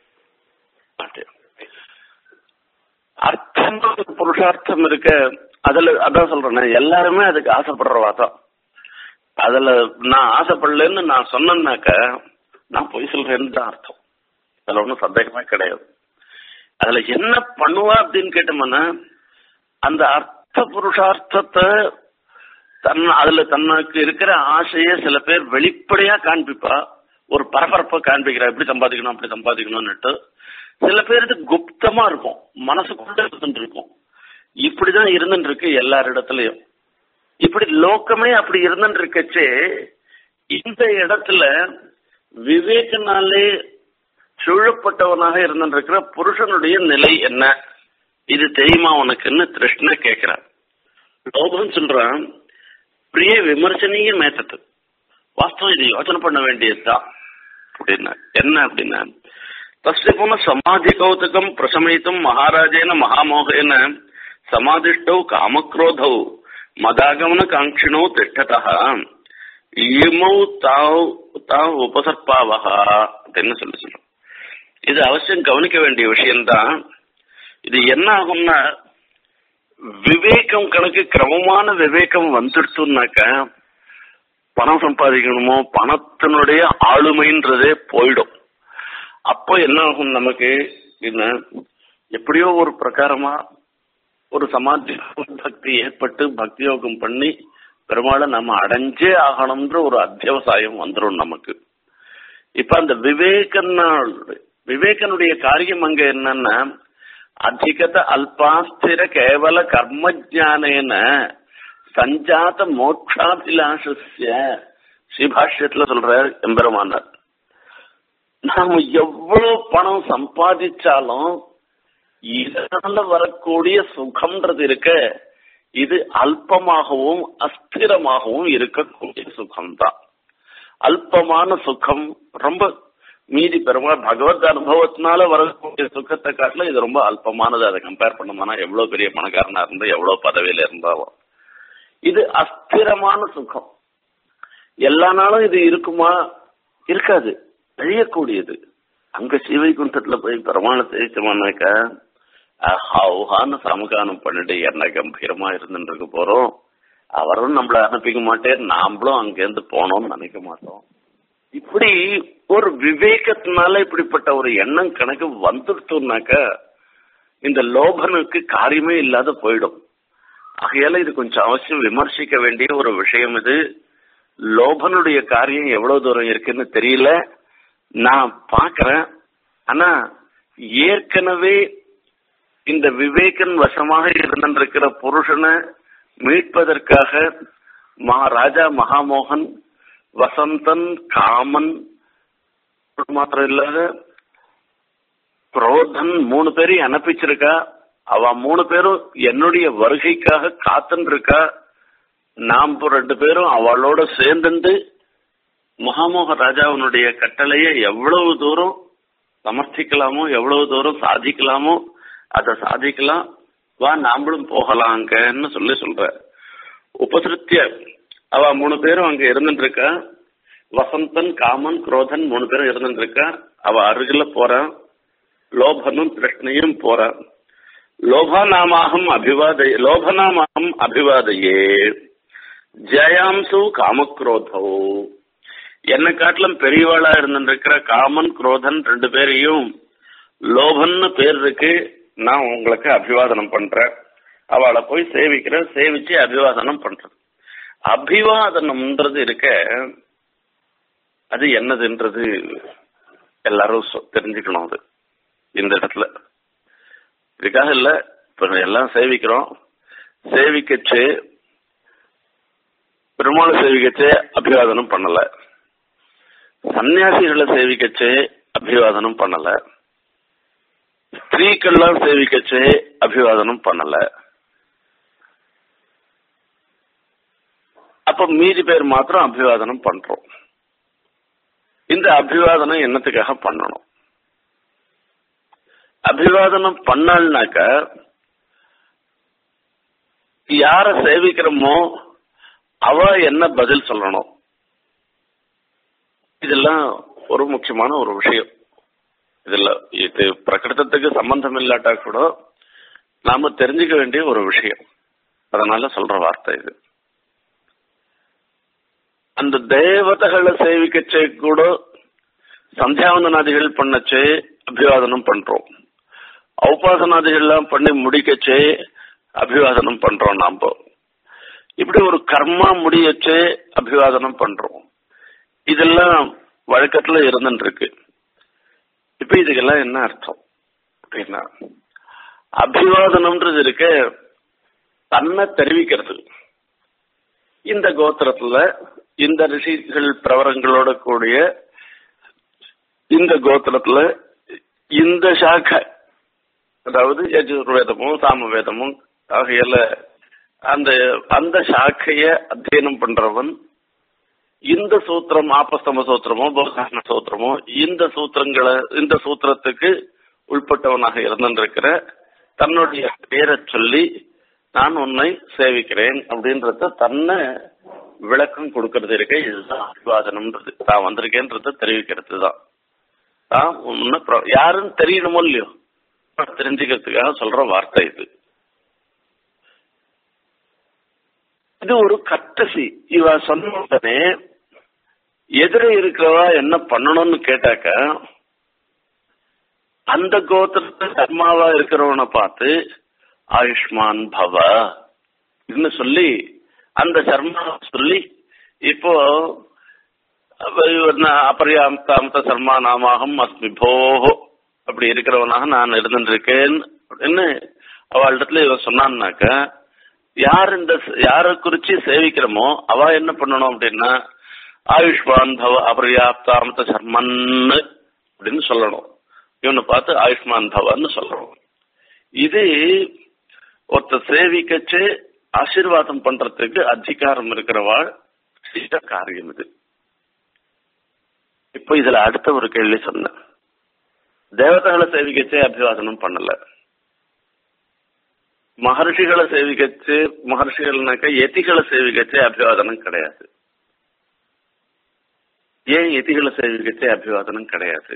அர்த்தம் ஒரு புருஷார்த்தம் இருக்க அதுல அதான் சொல்றேன் எல்லாருமே அதுக்கு ஆசைப்படுறவா தான் அதுல நான் ஆசைப்படலன்னு நான் சொன்னேன்னாக்க நான் பொய் சொல்றேன்னு தான் அர்த்தம் அதுல ஒன்றும் சந்தேகமே கிடையாது அதுல என்ன பண்ணுவா அப்படின்னு கேட்டோம்னா அந்த அர்த்த புருஷார்த்தத்தை தன் அதுல தனக்கு இருக்கிற ஆசையை சில பேர் வெளிப்படையா காண்பிப்பா ஒரு பரபரப்பை காண்பிக்கிறா எப்படி சம்பாதிக்கணும் அப்படி சம்பாதிக்கணும்னுட்டு சில பேருக்கு குப்தமா இருக்கும் மனசுக்குள்ள இருந்துட்டு இருக்கும் இப்படிதான் இருந்துட்டு இருக்கு எல்லாரிடத்துலயும் இப்படி லோக்கமே அப்படி இருந்துட்டு இருக்கச்சே இந்த இடத்துல விவேகனாலே சூழப்பட்டவனாக இருந்துட்டு இருக்கிற புருஷனுடைய நிலை என்ன இது தெரியுமா உனக்குன்னு கிருஷ்ண கேட்கிறான் லோகம் சொல்றான் பிரிய விமர்சனீய மேத்தது வாஸ்தவம் இது யோசனை பண்ண வேண்டியதுதான் அப்படின்னா என்ன அப்படின்னா தஸ்ய புன சமாதி கௌதுகம் பிரசமயித்தும் மகாராஜேன மகாமோகேன சமாதிஷ்டௌ காமக்ரோதௌ மதாகமன காங்கினோ திஷ்டதா இமௌ தாவ் தாவ் உபசர்ப்பாவக அப்படின்னு சொல்லி சொல்றோம் இது அவசியம் கவனிக்க வேண்டிய விஷயம்தான் இது என்ன ஆகும்னா விவேகம் கணக்கு கிரமமான விவேகம் வந்துடுச்சுனாக்க பணம் சம்பாதிக்கணுமோ பணத்தினுடைய ஆளுமைன்றதே போயிடும் அப்போ என்ன ஆகும் நமக்கு என்ன எப்படியோ ஒரு பிரகாரமா ஒரு சமாதி பக்தி ஏற்பட்டு பக்தி யோகம் பண்ணி பெருமாளை நம்ம அடைஞ்சே ஆகணும்ன்ற ஒரு அத்தியவசாயம் வந்துடும் நமக்கு இப்ப அந்த விவேகனால் விவேகனுடைய காரியம் அங்க என்னன்னா அதிகத அல்பாஸ்திர கேவல கர்மஜானேன சஞ்சாத மோட்சாபிலாஷஸ்ய ஸ்ரீபாஷ்யத்துல சொல்ற எம்பெருமானார் நாம எவ்வளவு பணம் சம்பாதிச்சாலும் இதனால வரக்கூடிய சுகம்ன்றது இருக்க இது அல்பமாகவும் அஸ்திரமாகவும் இருக்கக்கூடிய சுகம்தான் அல்பமான சுகம் ரொம்ப மீதி பெருமா பகவத் அனுபவத்தினால வரக்கூடிய சுகத்தை காட்டில இது ரொம்ப அல்பமானது அதை கம்பேர் பண்ணோம்னா எவ்வளவு பெரிய பணக்காரனா இருந்தா எவ்வளவு பதவியில இருந்தாலும் இது அஸ்திரமான சுகம் எல்லா நாளும் இது இருக்குமா இருக்காது அழியக்கூடியது அங்க சிவைகுண்டத்துல போய் பெருமாளை தெரிவிச்சோம்னாக்க ஹவுஹான்னு சமகானம் பண்ணிட்டு என்ன கம்பீரமா இருந்துட்டு இருக்க போறோம் அவரும் நம்மள அனுப்பிக்க மாட்டேன் நாமளும் அங்கேருந்து போனோம்னு நினைக்க மாட்டோம் இப்படி ஒரு விவேகத்தினால இப்படிப்பட்ட ஒரு எண்ணம் கணக்கு வந்துடுத்தோம்னாக்க இந்த லோபனுக்கு காரியமே இல்லாத போயிடும் ஆகையால இது கொஞ்சம் அவசியம் விமர்சிக்க வேண்டிய ஒரு விஷயம் இது லோபனுடைய காரியம் எவ்வளவு தூரம் இருக்குன்னு தெரியல நான் பாக்குறேன் ஆனா ஏற்கனவே இந்த விவேகன் வசமாக இருந்திருக்கிற புருஷனை மீட்பதற்காக மகாராஜா மகாமோகன் வசந்தன் காமன் மாத்திரம் இல்லாத குரோதன் மூணு பேரையும் அனுப்பிச்சிருக்கா அவ மூணு பேரும் என்னுடைய வருகைக்காக காத்துன்னு இருக்கா நாம் ரெண்டு பேரும் அவளோட சேர்ந்து மகாமோக ராஜாவினுடைய கட்டளையை எவ்வளவு தூரம் சமர்த்திக்கலாமோ எவ்வளவு தூரம் சாதிக்கலாமோ அதை சாதிக்கலாம் வா நாமளும் போகலாம் அங்கன்னு சொல்லி சொல்ற உபசிருத்திய அவ மூணு பேரும் அங்க இருந்துட்டு இருக்கா வசந்தன் காமன் குரோதன் மூணு பேரும் இருந்துட்டு இருக்கா அவ அருகில போறான் லோபனும் கிருஷ்ணையும் போறான் லோபநாமாகம் அபிவாதய லோபநாமாகம் அபிவாதையே ஜெயாம்சு காமக்ரோதோ என்னை காட்டிலும் பெரியவாளா இருந்திருக்கிற காமன் குரோதன் ரெண்டு பேரையும் லோபன்னு பேர் இருக்கு நான் உங்களுக்கு அபிவாதனம் பண்றேன் அவளை போய் சேவிக்கிறேன் சேவிச்சு அபிவாதனம் பண்றேன் அபிவாதனம்ன்றது இருக்க அது என்னதுன்றது எல்லாரும் சொ- தெரிஞ்சுக்கணும் அது இந்த இடத்துல இதுக்காக இல்ல இப்ப எல்லாம் சேவிக்கிறோம் சேவிக்கச்சு பெருமாளை சேவிக்கச்சு அபிவாதனம் பண்ணல சன்னியாசிகளை சேவிக்கச்சு அபிவாதனம் பண்ணல ஸ்திரீக்கள்லாம் சேவிக்கச்சு அபிவாதனம் பண்ணல அப்ப மீதி பேர் மாத்திரம் அபிவாதனம் பண்றோம் இந்த அபிவாதனம் என்னத்துக்காக பண்ணணும் அபிவாதனம் பண்ணால்னாக்க யார சேவிக்கிறோமோ அவ என்ன பதில் சொல்லணும் இதெல்லாம் ஒரு முக்கியமான ஒரு விஷயம் இதுல இது பிரகிருதத்துக்கு சம்பந்தம் இல்லாட்டா கூட நாம தெரிஞ்சுக்க வேண்டிய ஒரு விஷயம் அதனால சொல்ற வார்த்தை இது அந்த தேவதைகளை சேவிக்கச்சே கூட சந்தியாவந்தனாதிகள் பண்ணச்சே அபிவாதனம் பண்றோம் ஔபாசனாதிகள்லாம் பண்ணி முடிக்கச்சே அபிவாதனம் பண்றோம் நாம இப்படி ஒரு கர்மா முடியச்சே அபிவாதனம் பண்றோம் இதெல்லாம் வழக்கத்துல இருந்துட்டு இருக்கு இப்ப இதுக்கெல்லாம் என்ன அர்த்தம் அப்படின்னா அபிவாதனம்ன்றது இருக்க தன்னை தெரிவிக்கிறது இந்த கோத்திரத்துல இந்த ரிஷிகள் பிரவரங்களோட கூடிய இந்த கோத்திரத்துல இந்த சாக்கை அதாவது யஜுர்வேதமும் சாமவேதமும் ஆகையால அந்த அந்த சாக்கைய அத்தியனம் பண்றவன் இந்த சூத்திரம் ஆபஸ்தம சூத்திரமோ போகாரண சூத்திரமோ இந்த சூத்திரங்களை இந்த சூத்திரத்துக்கு உள்பட்டவனாக இருந்திருக்கிற தன்னுடைய பேரை சொல்லி நான் உன்னை சேவிக்கிறேன் அப்படின்றத தன்னை விளக்கம் கொடுக்கறது இருக்க இதுதான் அபிவாதனம்ன்றது தான் வந்திருக்கேன்றத தெரிவிக்கிறது தான் தான் உன்னை பிர- யாருன்னு தெரியணுமோ இல்லையோ தெரிஞ்சுக்கிறதுக்காக சொல்ற வார்த்தை இது இது ஒரு கட்டசி இவ சொன்ன உடனே எதிர இருக்கிறவா என்ன பண்ணணும்னு கேட்டாக்க அந்த கோத்திரத்து கர்மாவா இருக்கிறவனை பார்த்து ஆயுஷ்மான் பவன்னு சொல்லி அந்த சர்மா சொல்லி இப்போ அபரியாமத்த சர்மா நாமாகம் அஸ்மி போஹோ அப்படி இருக்கிறவனாக நான் இருந்துருக்கேன் அப்படின்னு அவளிடத்துல இவன் சொன்னான்னாக்க யார் இந்த யாரை குறிச்சு சேவிக்கிறோமோ அவ என்ன பண்ணணும் அப்படின்னா ஆயுஷ்மான் பவ அபரியாப்தாமத்த சர்மன் அப்படின்னு சொல்லணும் இவனை பார்த்து ஆயுஷ்மான் பவன்னு சொல்லணும் இது ஒருத்தர் சேவிக்கச்சு ஆசீர்வாதம் பண்றதுக்கு அதிகாரம் இருக்கிறவாள் செய்த காரியம் இது இப்போ இதுல அடுத்த ஒரு கேள்வி சொன்னேன் தேவதைகளை சேவிக்கச்சே அபிவாதனம் பண்ணல மகர்ஷிகளை சேவிக்கச்சு மகர்ஷிகள்னாக்க எதிகளை சேவிக்கச்சே அபிவாதனம் கிடையாது ஏன் எதிகளை சேவிக்கச்சே அபிவாதனம் கிடையாது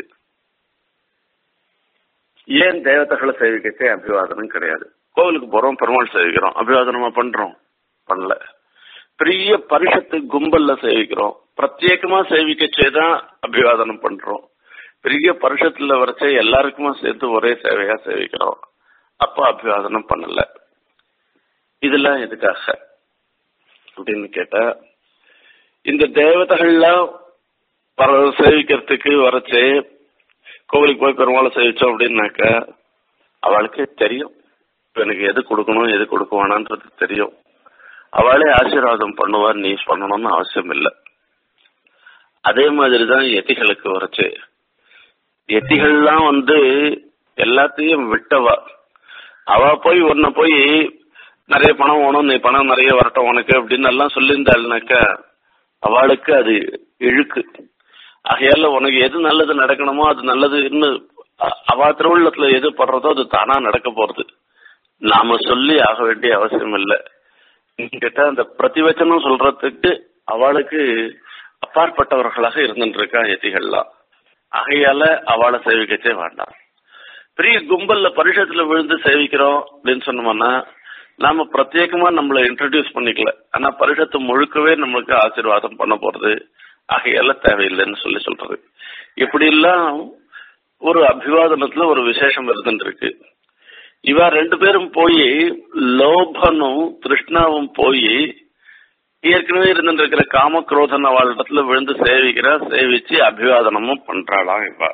ஏன் தேவதைகளை சேவிக்கச்சே அபிவாதனம் கிடையாது கோவிலுக்கு போறோம் பெருமாள் சேவிக்கிறோம் அபிவாதனமா பண்றோம் பண்ணல பெரிய பரிஷத்து கும்பல்ல சேவிக்கிறோம் பிரத்யேகமா சேவிக்கச்சே தான் அபிவாதனம் பண்றோம் பெரிய பரிஷத்துல வரைச்சே எல்லாருக்குமா சேர்த்து ஒரே சேவையா சேவிக்கிறோம் அப்ப அபிவாதனம் பண்ணல இதெல்லாம் எதுக்காக அப்படின்னு கேட்டா இந்த தேவதைகள்லாம் பர சேவிக்கிறதுக்கு வரைச்சே கோவிலுக்கு போய் பெருமாளை சேவிச்சோம் அப்படின்னாக்க அவளுக்கே தெரியும் இப்ப எனக்கு எது கொடுக்கணும் எது கொடுக்க வேணான்றது தெரியும் அவளே ஆசீர்வாதம் பண்ணுவார் நீ பண்ணணும்னு அவசியம் இல்லை அதே மாதிரி தான் எத்திகளுக்கு வரச்சு எத்திகள்லாம் வந்து எல்லாத்தையும் விட்டவா அவ போய் உன்னை போய் நிறைய பணம் வேணும் நீ பணம் நிறைய வரட்டும் உனக்கு அப்படின்னு எல்லாம் சொல்லியிருந்தாள்னாக்கா அவளுக்கு அது இழுக்கு ஆகையால உனக்கு எது நல்லது நடக்கணுமோ அது நல்லது இன்னும் அ- அவ திருவுள்ளத்துல எது படுறதோ அது தானா நடக்க போறது நாம சொல்லி ஆக வேண்டிய அவசியம் இல்லை கேட்டா அந்த பிரதிவச்சனம் சொல்றதுக்கு அவளுக்கு அப்பாற்பட்டவர்களாக இருந்துட்டு இருக்கா எத்திகள்லாம் ஆகையால அவளை சேவிக்கச்சே வேண்டாம் பெரிய கும்பல்ல பரிஷத்துல விழுந்து சேவிக்கிறோம் அப்படின்னு சொன்னோம்னா நாம பிரத்யேகமா நம்மள இன்ட்ரடியூஸ் பண்ணிக்கல ஆனா பரிஷத்து முழுக்கவே நம்மளுக்கு ஆசீர்வாதம் பண்ண போறது ஆகையால தேவையில்லைன்னு சொல்லி சொல்றது இப்படி எல்லாம் ஒரு அபிவாதனத்துல ஒரு விசேஷம் இருந்துட்டு இருக்கு இவ ரெண்டு பேரும் போய் லோபனும் கிருஷ்ணாவும் போய் ஏற்கனவே இருந்துட்டு இருக்கிற காமக்ரோதன் அவளிடத்துல விழுந்து சேவிக்கிறா சேவிச்சு அபிவாதனமும் பண்றாளாம் இவ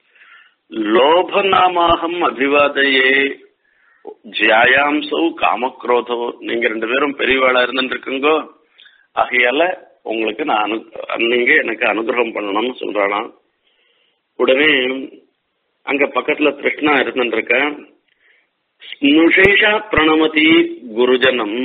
லோபநாமாகம் அபிவாதையே ஜியாயாம்சௌ காமக்ரோதோ நீங்க ரெண்டு பேரும் பெரியவாளா இருந்துட்டு இருக்குங்கோ ஆகையால உங்களுக்கு நான் அனு நீங்க எனக்கு அனுகிரகம் பண்ணணும்னு சொல்றாளாம் உடனே அங்க பக்கத்துல கிருஷ்ணா இருந்துட்டு இருக்க ஸ்னுஷேஷா பிரணமதி குருஜனம்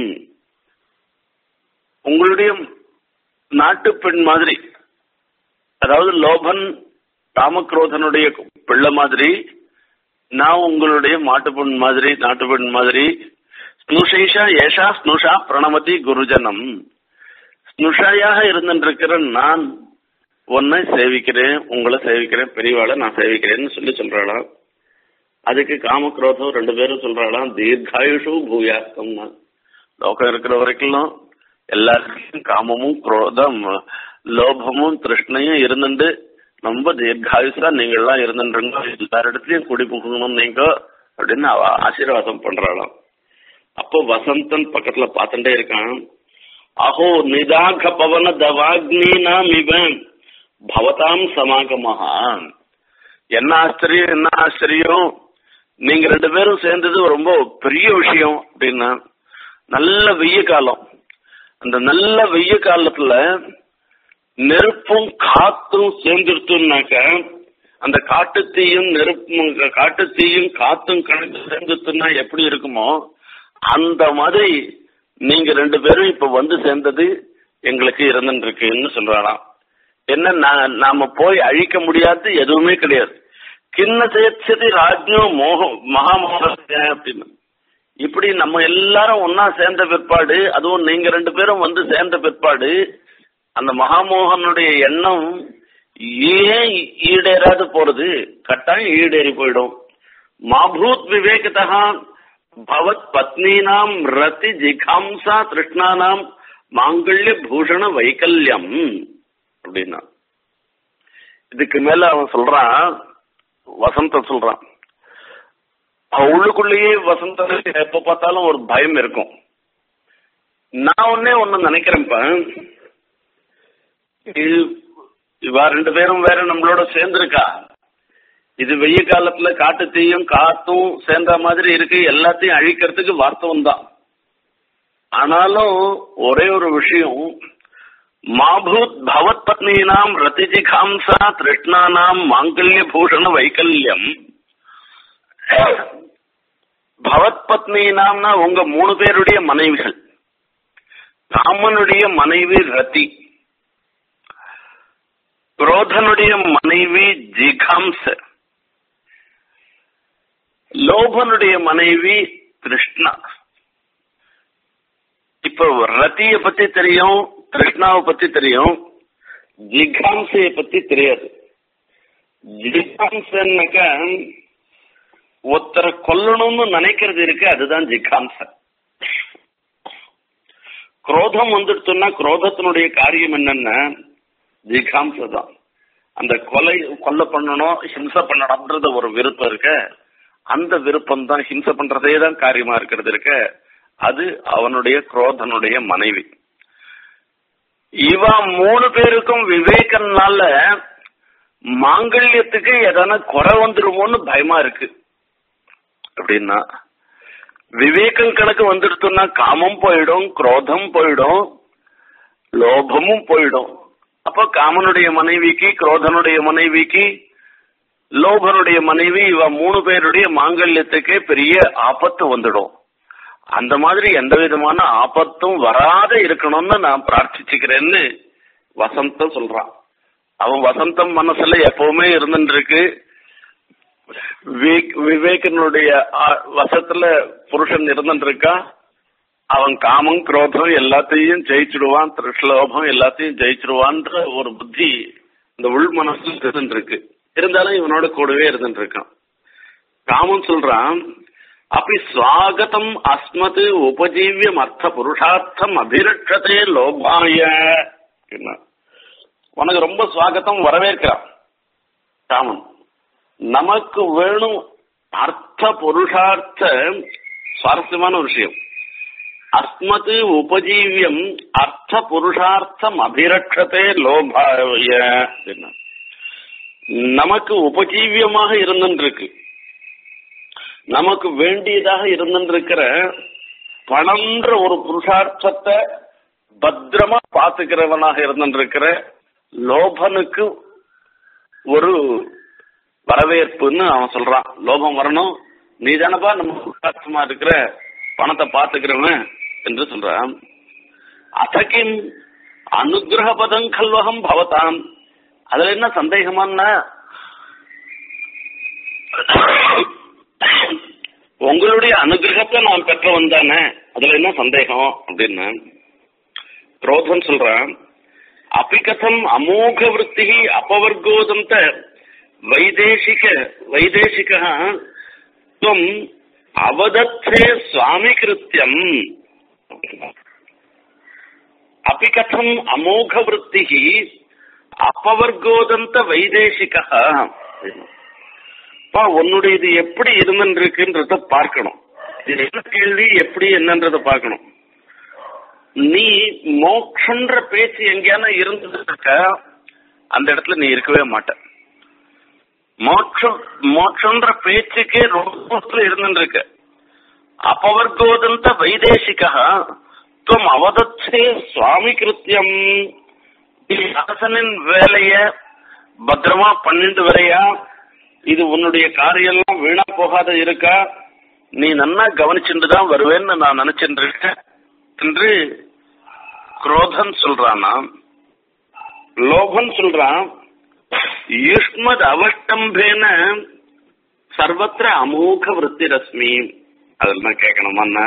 உங்களுடைய நாட்டு பெண் மாதிரி அதாவது லோபன் ராமக்ரோதனுடைய பிள்ளை மாதிரி நான் உங்களுடைய மாட்டு பெண் மாதிரி நாட்டு பெண் மாதிரி ஸ்னுஷேஷா ஏஷா ஸ்னுஷா பிரணமதி குருஜனம் ஸ்னுஷாயாக இருந்திருக்கிற நான் உன்னை சேவிக்கிறேன் உங்களை சேவிக்கிறேன் பெரியவாளை நான் சேவிக்கிறேன்னு சொல்லி சொல்றாளாம் அதுக்கு காமக்ரோதம் ரெண்டு பேரும் சொல்றாளாம் தீர்காயுஷு பூயாஸ்தம்னா லோகம் இருக்கிற வரைக்கும் எல்லாருக்கும் காமமும் குரோதம் லோபமும் திருஷ்ணையும் இருந்துட்டு ரொம்ப தீர்காயுஷா நீங்க எல்லாம் இருந்துருங்க எல்லாரிடத்துலயும் குடி புகணும் நீங்க அப்படின்னு அவ ஆசீர்வாதம் பண்றாளாம் அப்போ வசந்தன் பக்கத்துல பார்த்துட்டே இருக்கான் அஹோ நிதாக பவன தவாக்னி நாம் இவன் பவதாம் சமாகமஹா என்ன ஆச்சரியம் என்ன ஆச்சரியம் நீங்க ரெண்டு பேரும் சேர்ந்தது ரொம்ப பெரிய விஷயம் அப்படின்னா நல்ல வெய்ய காலம் அந்த நல்ல வெய்ய காலத்துல நெருப்பும் காத்தும் சேர்ந்துருத்துனாக்க அந்த காட்டுத்தீயும் நெருப்பும் காட்டுத்தீயும் காத்தும் கணக்கு சேர்ந்துருத்துனா எப்படி இருக்குமோ அந்த மாதிரி நீங்க ரெண்டு பேரும் இப்ப வந்து சேர்ந்தது எங்களுக்கு இருந்துட்டு இருக்குன்னு சொல்றாராம் என்ன நா- நாம போய் அழிக்க முடியாது எதுவுமே கிடையாது கிண்ண சேச்சதி ராஜ்யோ மோகம் மகாமோகத்தை அப்படின்னு இப்படி நம்ம எல்லாரும் ஒன்னா சேர்ந்த பிற்பாடு அதுவும் நீங்க ரெண்டு பேரும் வந்து சேர்ந்த பிற்பாடு அந்த மகாமோகனுடைய எண்ணம் ஏன் ஈடேறாது போறது கட்டாயம் ஈடேறி போயிடும் மாபூத் விவேகதா பவத் பத்னீனாம் ரதி ஜிகாம்சா திருஷ்ணானாம் மாங்கல்ய பூஷண வைக்கல்யம் அப்படின்னா இதுக்கு மேல அவன் சொல்றான் வசந்த சொல்றான் அவன் உள்ளுக்குள்ளேயே வசந்தனுக்கு எப்ப பார்த்தாலும் ஒரு பயம் இருக்கும் நான் ஒன்னே ஒண்ணு நினைக்கிறேன்ப்பா இது- இவா ரெண்டு பேரும் வேற நம்மளோட சேர்ந்திருக்கா இது வெய்ய காலத்துல காட்டு தீயும் காத்தும் சேர்ந்த மாதிரி இருக்கு எல்லாத்தையும் அழிக்கிறதுக்கு வார்த்தவம் தான் ஆனாலும் ஒரே ஒரு விஷயம் மாபூத் பவத் பத்னீனாம் ரதிஜிகாம்சா திருஷ்ணானாம் மாங்கல்ய பூஷண வைக்கல்யம் பவத் பத்னீனாம்னா உங்க மூணு பேருடைய மனைவிகள் ராமனுடைய மனைவி ரதி குரோதனுடைய மனைவி ஜிகாம்ச லோபனுடைய மனைவி கிருஷ்ணா இப்போ ரத்திய பத்தி தெரியும் கிருஷ்ணாவை பத்தி தெரியும் ஜிகாம்சைய பத்தி தெரியாது ஜிகாம்சன்னாக்கா ஒருத்தரை கொல்லணும்னு நினைக்கிறது இருக்கு அதுதான் ஜிகாம்ச குரோதம் வந்துடுச்சுன்னா குரோதத்தினுடைய காரியம் என்னன்னா ஜிகாம்ச தான் அந்த கொலை கொலை பண்ணணும் ஹிம்சை பண்ணணும்ன்றது ஒரு விருப்பம் இருக்க அந்த விருப்பம் தான் ஹிம்சை பண்றதே தான் காரியமா இருக்கிறது இருக்க அது அவனுடைய குரோதனுடைய மனைவி இவ மூணு பேருக்கும் விவேகனால மாங்கல்யத்துக்கு எதனா குறை வந்துருமோன்னு பயமா இருக்கு அப்படின்னா விவேகம் கணக்கு வந்துடுத்துன்னா காமம் போயிடும் குரோதம் போயிடும் லோபமும் போயிடும் அப்ப காமனுடைய மனைவிக்கு குரோதனுடைய மனைவிக்கு லோபனுடைய மனைவி இவ மூணு பேருடைய மாங்கல்யத்துக்கே பெரிய ஆபத்து வந்துடும் அந்த மாதிரி எந்த விதமான ஆபத்தும் வராத இருக்கணும்னு நான் பிரார்த்திச்சுக்கிறேன்னு வசந்தம் சொல்றான் அவன் வசந்தம் மனசுல எப்பவுமே இருந்துட்டு இருக்கு விவேக்- விவேகனுடைய ஆ- வசத்துல புருஷன் இருந்துட்டு இருக்கா அவன் காமம் குரோதம் எல்லாத்தையும் ஜெயிச்சிடுவான் திருஷ்லோபம் எல்லாத்தையும் ஜெயிச்சிடுவான்ற ஒரு புத்தி இந்த உள் மனசுல இருந்துட்டு இருக்கு இருந்தாலும் இவனோட கூடவே இருந்துட்டு இருக்கான் காமம் சொல்றான் அப்படி ஸ்வாகதம் அஸ்மத் உபஜீவியம் அர்த்த புருஷார்த்தம் அபிரட்சதே லோபாய என்ன? உனக்கு ரொம்ப ஸ்வாகத்தம் வரவேற்கிறான் காமன் நமக்கு வேணும் அர்த்த புருஷார்த்த சுவாரஸ்யமான ஒரு விஷயம் அஸ்மத் உபஜீவியம் அர்த்த புருஷார்த்தம் அபிரட்சதே லோபாய என்ன? நமக்கு உபஜீவியமாக இருந்துருக்கு நமக்கு வேண்டியதாக இருந்துருக்கிற பணம்ன்ற ஒரு புருஷார்த்தத்தை பத்திரமா பாத்துக்கிறவனாக இருந்துருக்கிற லோபனுக்கு ஒரு வரவேற்புன்னு அவன் சொல்றான் லோபம் வரணும் நீ தானப்பா நம்ம புருஷார்த்தமா இருக்கிற பணத்தை பாத்துக்கிறவன் என்று சொல்றான் அசகிம் அனுகிரக பதம் கல்வகம் பவதாம் அதுல என்ன சந்தேகமான்னா உங்களுடைய அனுகிரகத்தை நான் பெற்றவன் தானே அதுல என்ன சந்தேகம் அப்படின்னு குரோதன் சொல்றான் அபிகதம் அமோக விற்பி அபவர்கோதந்த வைதேசிக வைதேசிக துவம் அவதத்தே சுவாமி கிருத்தியம் அபிகதம் அமோக விற்பி அப்பவர்கோதந்த வைதேசிகா பா உன்னுடைய இது எப்படி இருந்துருக்குன்றத பார்க்கணும் இது என்ன கேள்வி எப்படி என்னன்றத பார்க்கணும் நீ மோக்ஷன்ற பேச்சு எங்கேயான இருந்ததுக்க அந்த இடத்துல நீ இருக்கவே மாட்ட மோட்சம் மோட்சன்ற பேச்சுக்கே ரொம்ப இருந்துருக்க அப்பவர்கோதந்த வைதேசிகா துவம் அவதத்தே சுவாமி கிருத்தியம் நீ அரசனின் வேலைய பத்திரமா பண்ணிட்டு வரையா இது உன்னுடைய காரியெல்லாம் வீணா போகாத இருக்கா நீ நன்னா கவனிச்சுட்டு தான் வருவேன்னு நான் நினைச்சிட்டு இருக்கேன் என்று குரோதன் சொல்றானா லோபன் சொல்றான் யுஷ்மத் அவஷ்டம்பேன சர்வத்திர அமோக விருத்தி ரஸ்மி அதெல்லாம் கேட்கணுமான்னா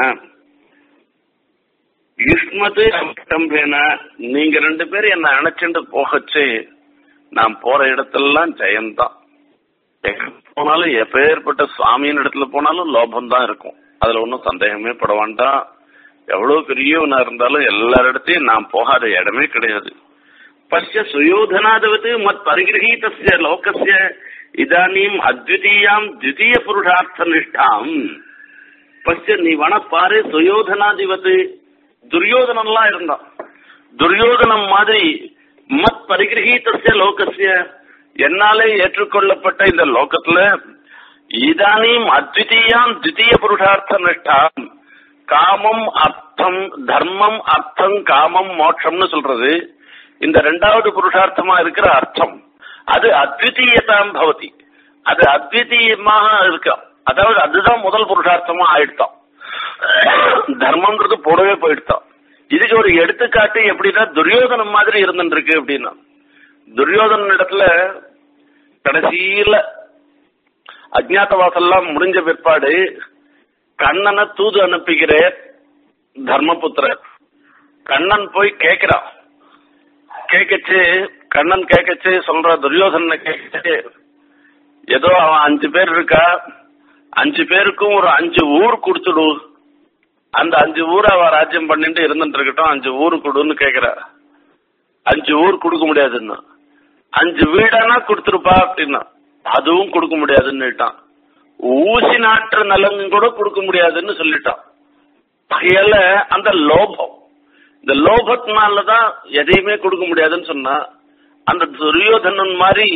யுஷ்மது அவஷ்டம்பேன நீங்க ரெண்டு பேரும் என்ன அணைச்சுட்டு போகச்சு நான் போற இடத்தெல்லாம் ஜெயம்தான் எங்க போனாலும் எப்பேற்பட்ட சுவாமியின் இடத்துல போனாலும் லோபம் தான் இருக்கும் அதுல ஒன்றும் சந்தேகமே பட வேண்டாம் எவ்வளவு பெரியவனா இருந்தாலும் எல்லாரிடத்தையும் நான் போகாத இடமே கிடையாது பசிய சுயோதனாதவது மத் பரிகிரகீதஸ்ய லோகஸ்ய இதானீம் அத்விதீயாம் த்விதீய புருஷார்த்த நிஷ்டாம் பசிய நீ வனப்பாரு சுயோதனாதிபதி துரியோதனம்லாம் இருந்தான் துரியோதனம் மாதிரி மத் பரிகிரகீதஸ்ய லோகஸ்ய என்னாலே ஏற்றுக்கொள்ளப்பட்ட இந்த லோகத்துல இதானீம் அத்விதீயாம் த்விதீய புருஷார்த்த நிஷ்டாம் காமம் அர்த்தம் தர்மம் அர்த்தம் காமம் மோட்சம்னு சொல்றது இந்த ரெண்டாவது புருஷார்த்தமா இருக்கிற அர்த்தம் அது அத்விதீயதாம் பவதி அது அத்விதீயமாக இருக்க அதாவது அதுதான் முதல் புருஷார்த்தமா ஆயிடுத்தான் தர்மம்ன்றது போடவே போயிடுத்தான் இதுக்கு ஒரு எடுத்துக்காட்டு எப்படின்னா துரியோதனம் மாதிரி இருந்துட்டு இருக்கு அப்படின்னா துரியோதன இடத்துல கடைசியில அஜ்ஞாதவாசெல்லாம் முடிஞ்ச பிற்பாடு கண்ணனை தூது அனுப்புகிறேன் தர்மபுத்திரர் கண்ணன் போய் கேட்கிறான் கேட்கச்சு கண்ணன் கேட்கச்சு சொல்ற துரியோதன கேட்கச்சு ஏதோ அவன் அஞ்சு பேர் இருக்கா அஞ்சு பேருக்கும் ஒரு அஞ்சு ஊர் கொடுத்துடு அந்த அஞ்சு ஊரை அவ ராஜ்யம் பண்ணிட்டு இருந்துட்டு இருக்கட்டும் அஞ்சு ஊர் கொடுன்னு கேக்குற அஞ்சு ஊர் கொடுக்க முடியாதுன்னா அஞ்சு வீடானா கொடுத்துருப்பா அப்படின்னா அதுவும் கொடுக்க முடியாதுன்னுட்டான் ஊசி நாட்டு நலங்கு கூட கொடுக்க முடியாதுன்னு சொல்லிட்டான் ஆகையால அந்த லோபம் இந்த லோபத்தினாலதான் எதையுமே கொடுக்க முடியாதுன்னு சொன்னா அந்த துரியோதனன் மாதிரி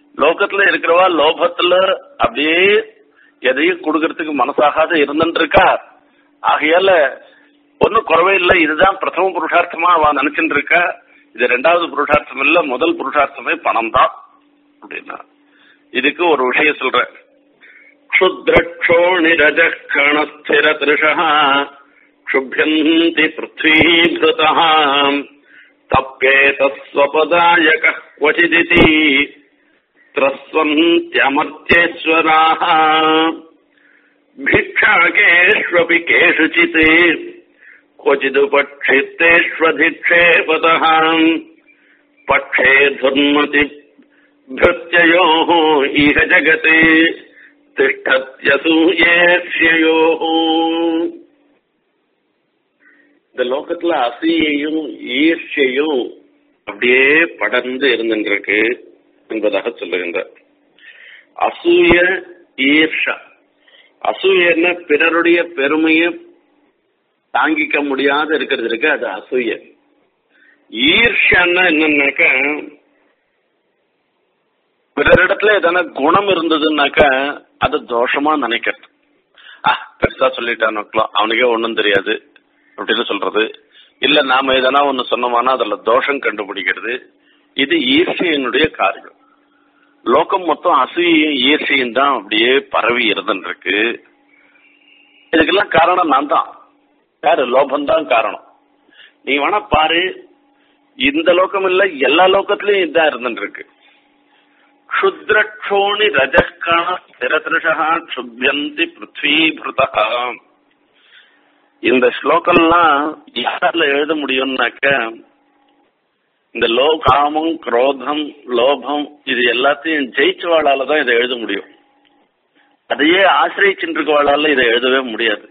லோகத்துல இருக்கிறவா லோபத்துல அப்படியே எதையும் கொடுக்கறதுக்கு மனசாகாத இருந்துட்டு இருக்கா ஆகையால ஒன்னும் குறவே இல்லை இதுதான் பிரதம புருஷார்த்தமா அவ நினைச்சுட்டு இருக்கா இது ரெண்டாவது புருஷார்த்தம் இல்ல முதல் புருஷார்த்தமே பணம் தான் அப்படின்னா இதுக்கு ஒரு விஷயம் சொல்றேன் क्षुद्रक्षोणिरजक्षणस्थिरतृषः क्षुभ्यन्ति पृथ्वीभृतः तप्येतस्वपदायकः क्वचिदिति त्रस्वन्त्यमर्त्येश्वराः भिक्षाकेष्वपि केषुचित् क्वचिदुपक्षिप्तेष्वधिक्षेपतः पक्षे धुर्मति भृत्ययोः इह जगते திஷ்டத்யசூயேஷ்யோः இந்த லோகத்துல அசூயையும் ஈர்ஷ்யையும் அப்படியே படர்ந்து இருந்துருக்கு என்பதாக சொல்லுகின்ற அசூய ஈர்ஷா அசூயன்னா பிறருடைய பெருமையை தாங்கிக்க முடியாத இருக்கிறது இருக்கு அது அசூய ஈர்ஷன்னா என்னன்னாக்கா பிறரிடத்துல எதனா குணம் இருந்ததுன்னாக்கா அது தோஷமா நினைக்கிறது ஆ பெருசா சொல்லிட்டானுக்கலாம் அவனுக்கே ஒன்றும் தெரியாது அப்படின்னு சொல்றது இல்ல நாம எதனா ஒண்ணு சொன்னோமானா அதுல தோஷம் கண்டுபிடிக்கிறது இது ஈர்ஷையினுடைய காரியம் லோகம் மொத்தம் அசூயையும் ஈர்ஷையும் தான் அப்படியே பரவி இருந்துருக்கு இதுக்கெல்லாம் காரணம் நான் தான் யாரு லோபம் தான் காரணம் நீ வேணா பாரு இந்த லோகம் இல்ல எல்லா லோகத்திலயும் இதுதான் இருந்துருக்கு க்ஷுத்ரக்ஷோணி ரஜக்கண ஸ்திரதிருஷா க்ஷுபியந்தி பிருத்வீபிருதா இந்த ஸ்லோகம்லாம் யாரால எழுத முடியும்னாக்க இந்த லோ காமம் குரோதம் லோபம் இது எல்லாத்தையும் ஜெயிச்சவாளால தான் இதை எழுத முடியும் அதையே ஆசிரியச்சுட்டு இருக்கவாளால இதை எழுதவே முடியாது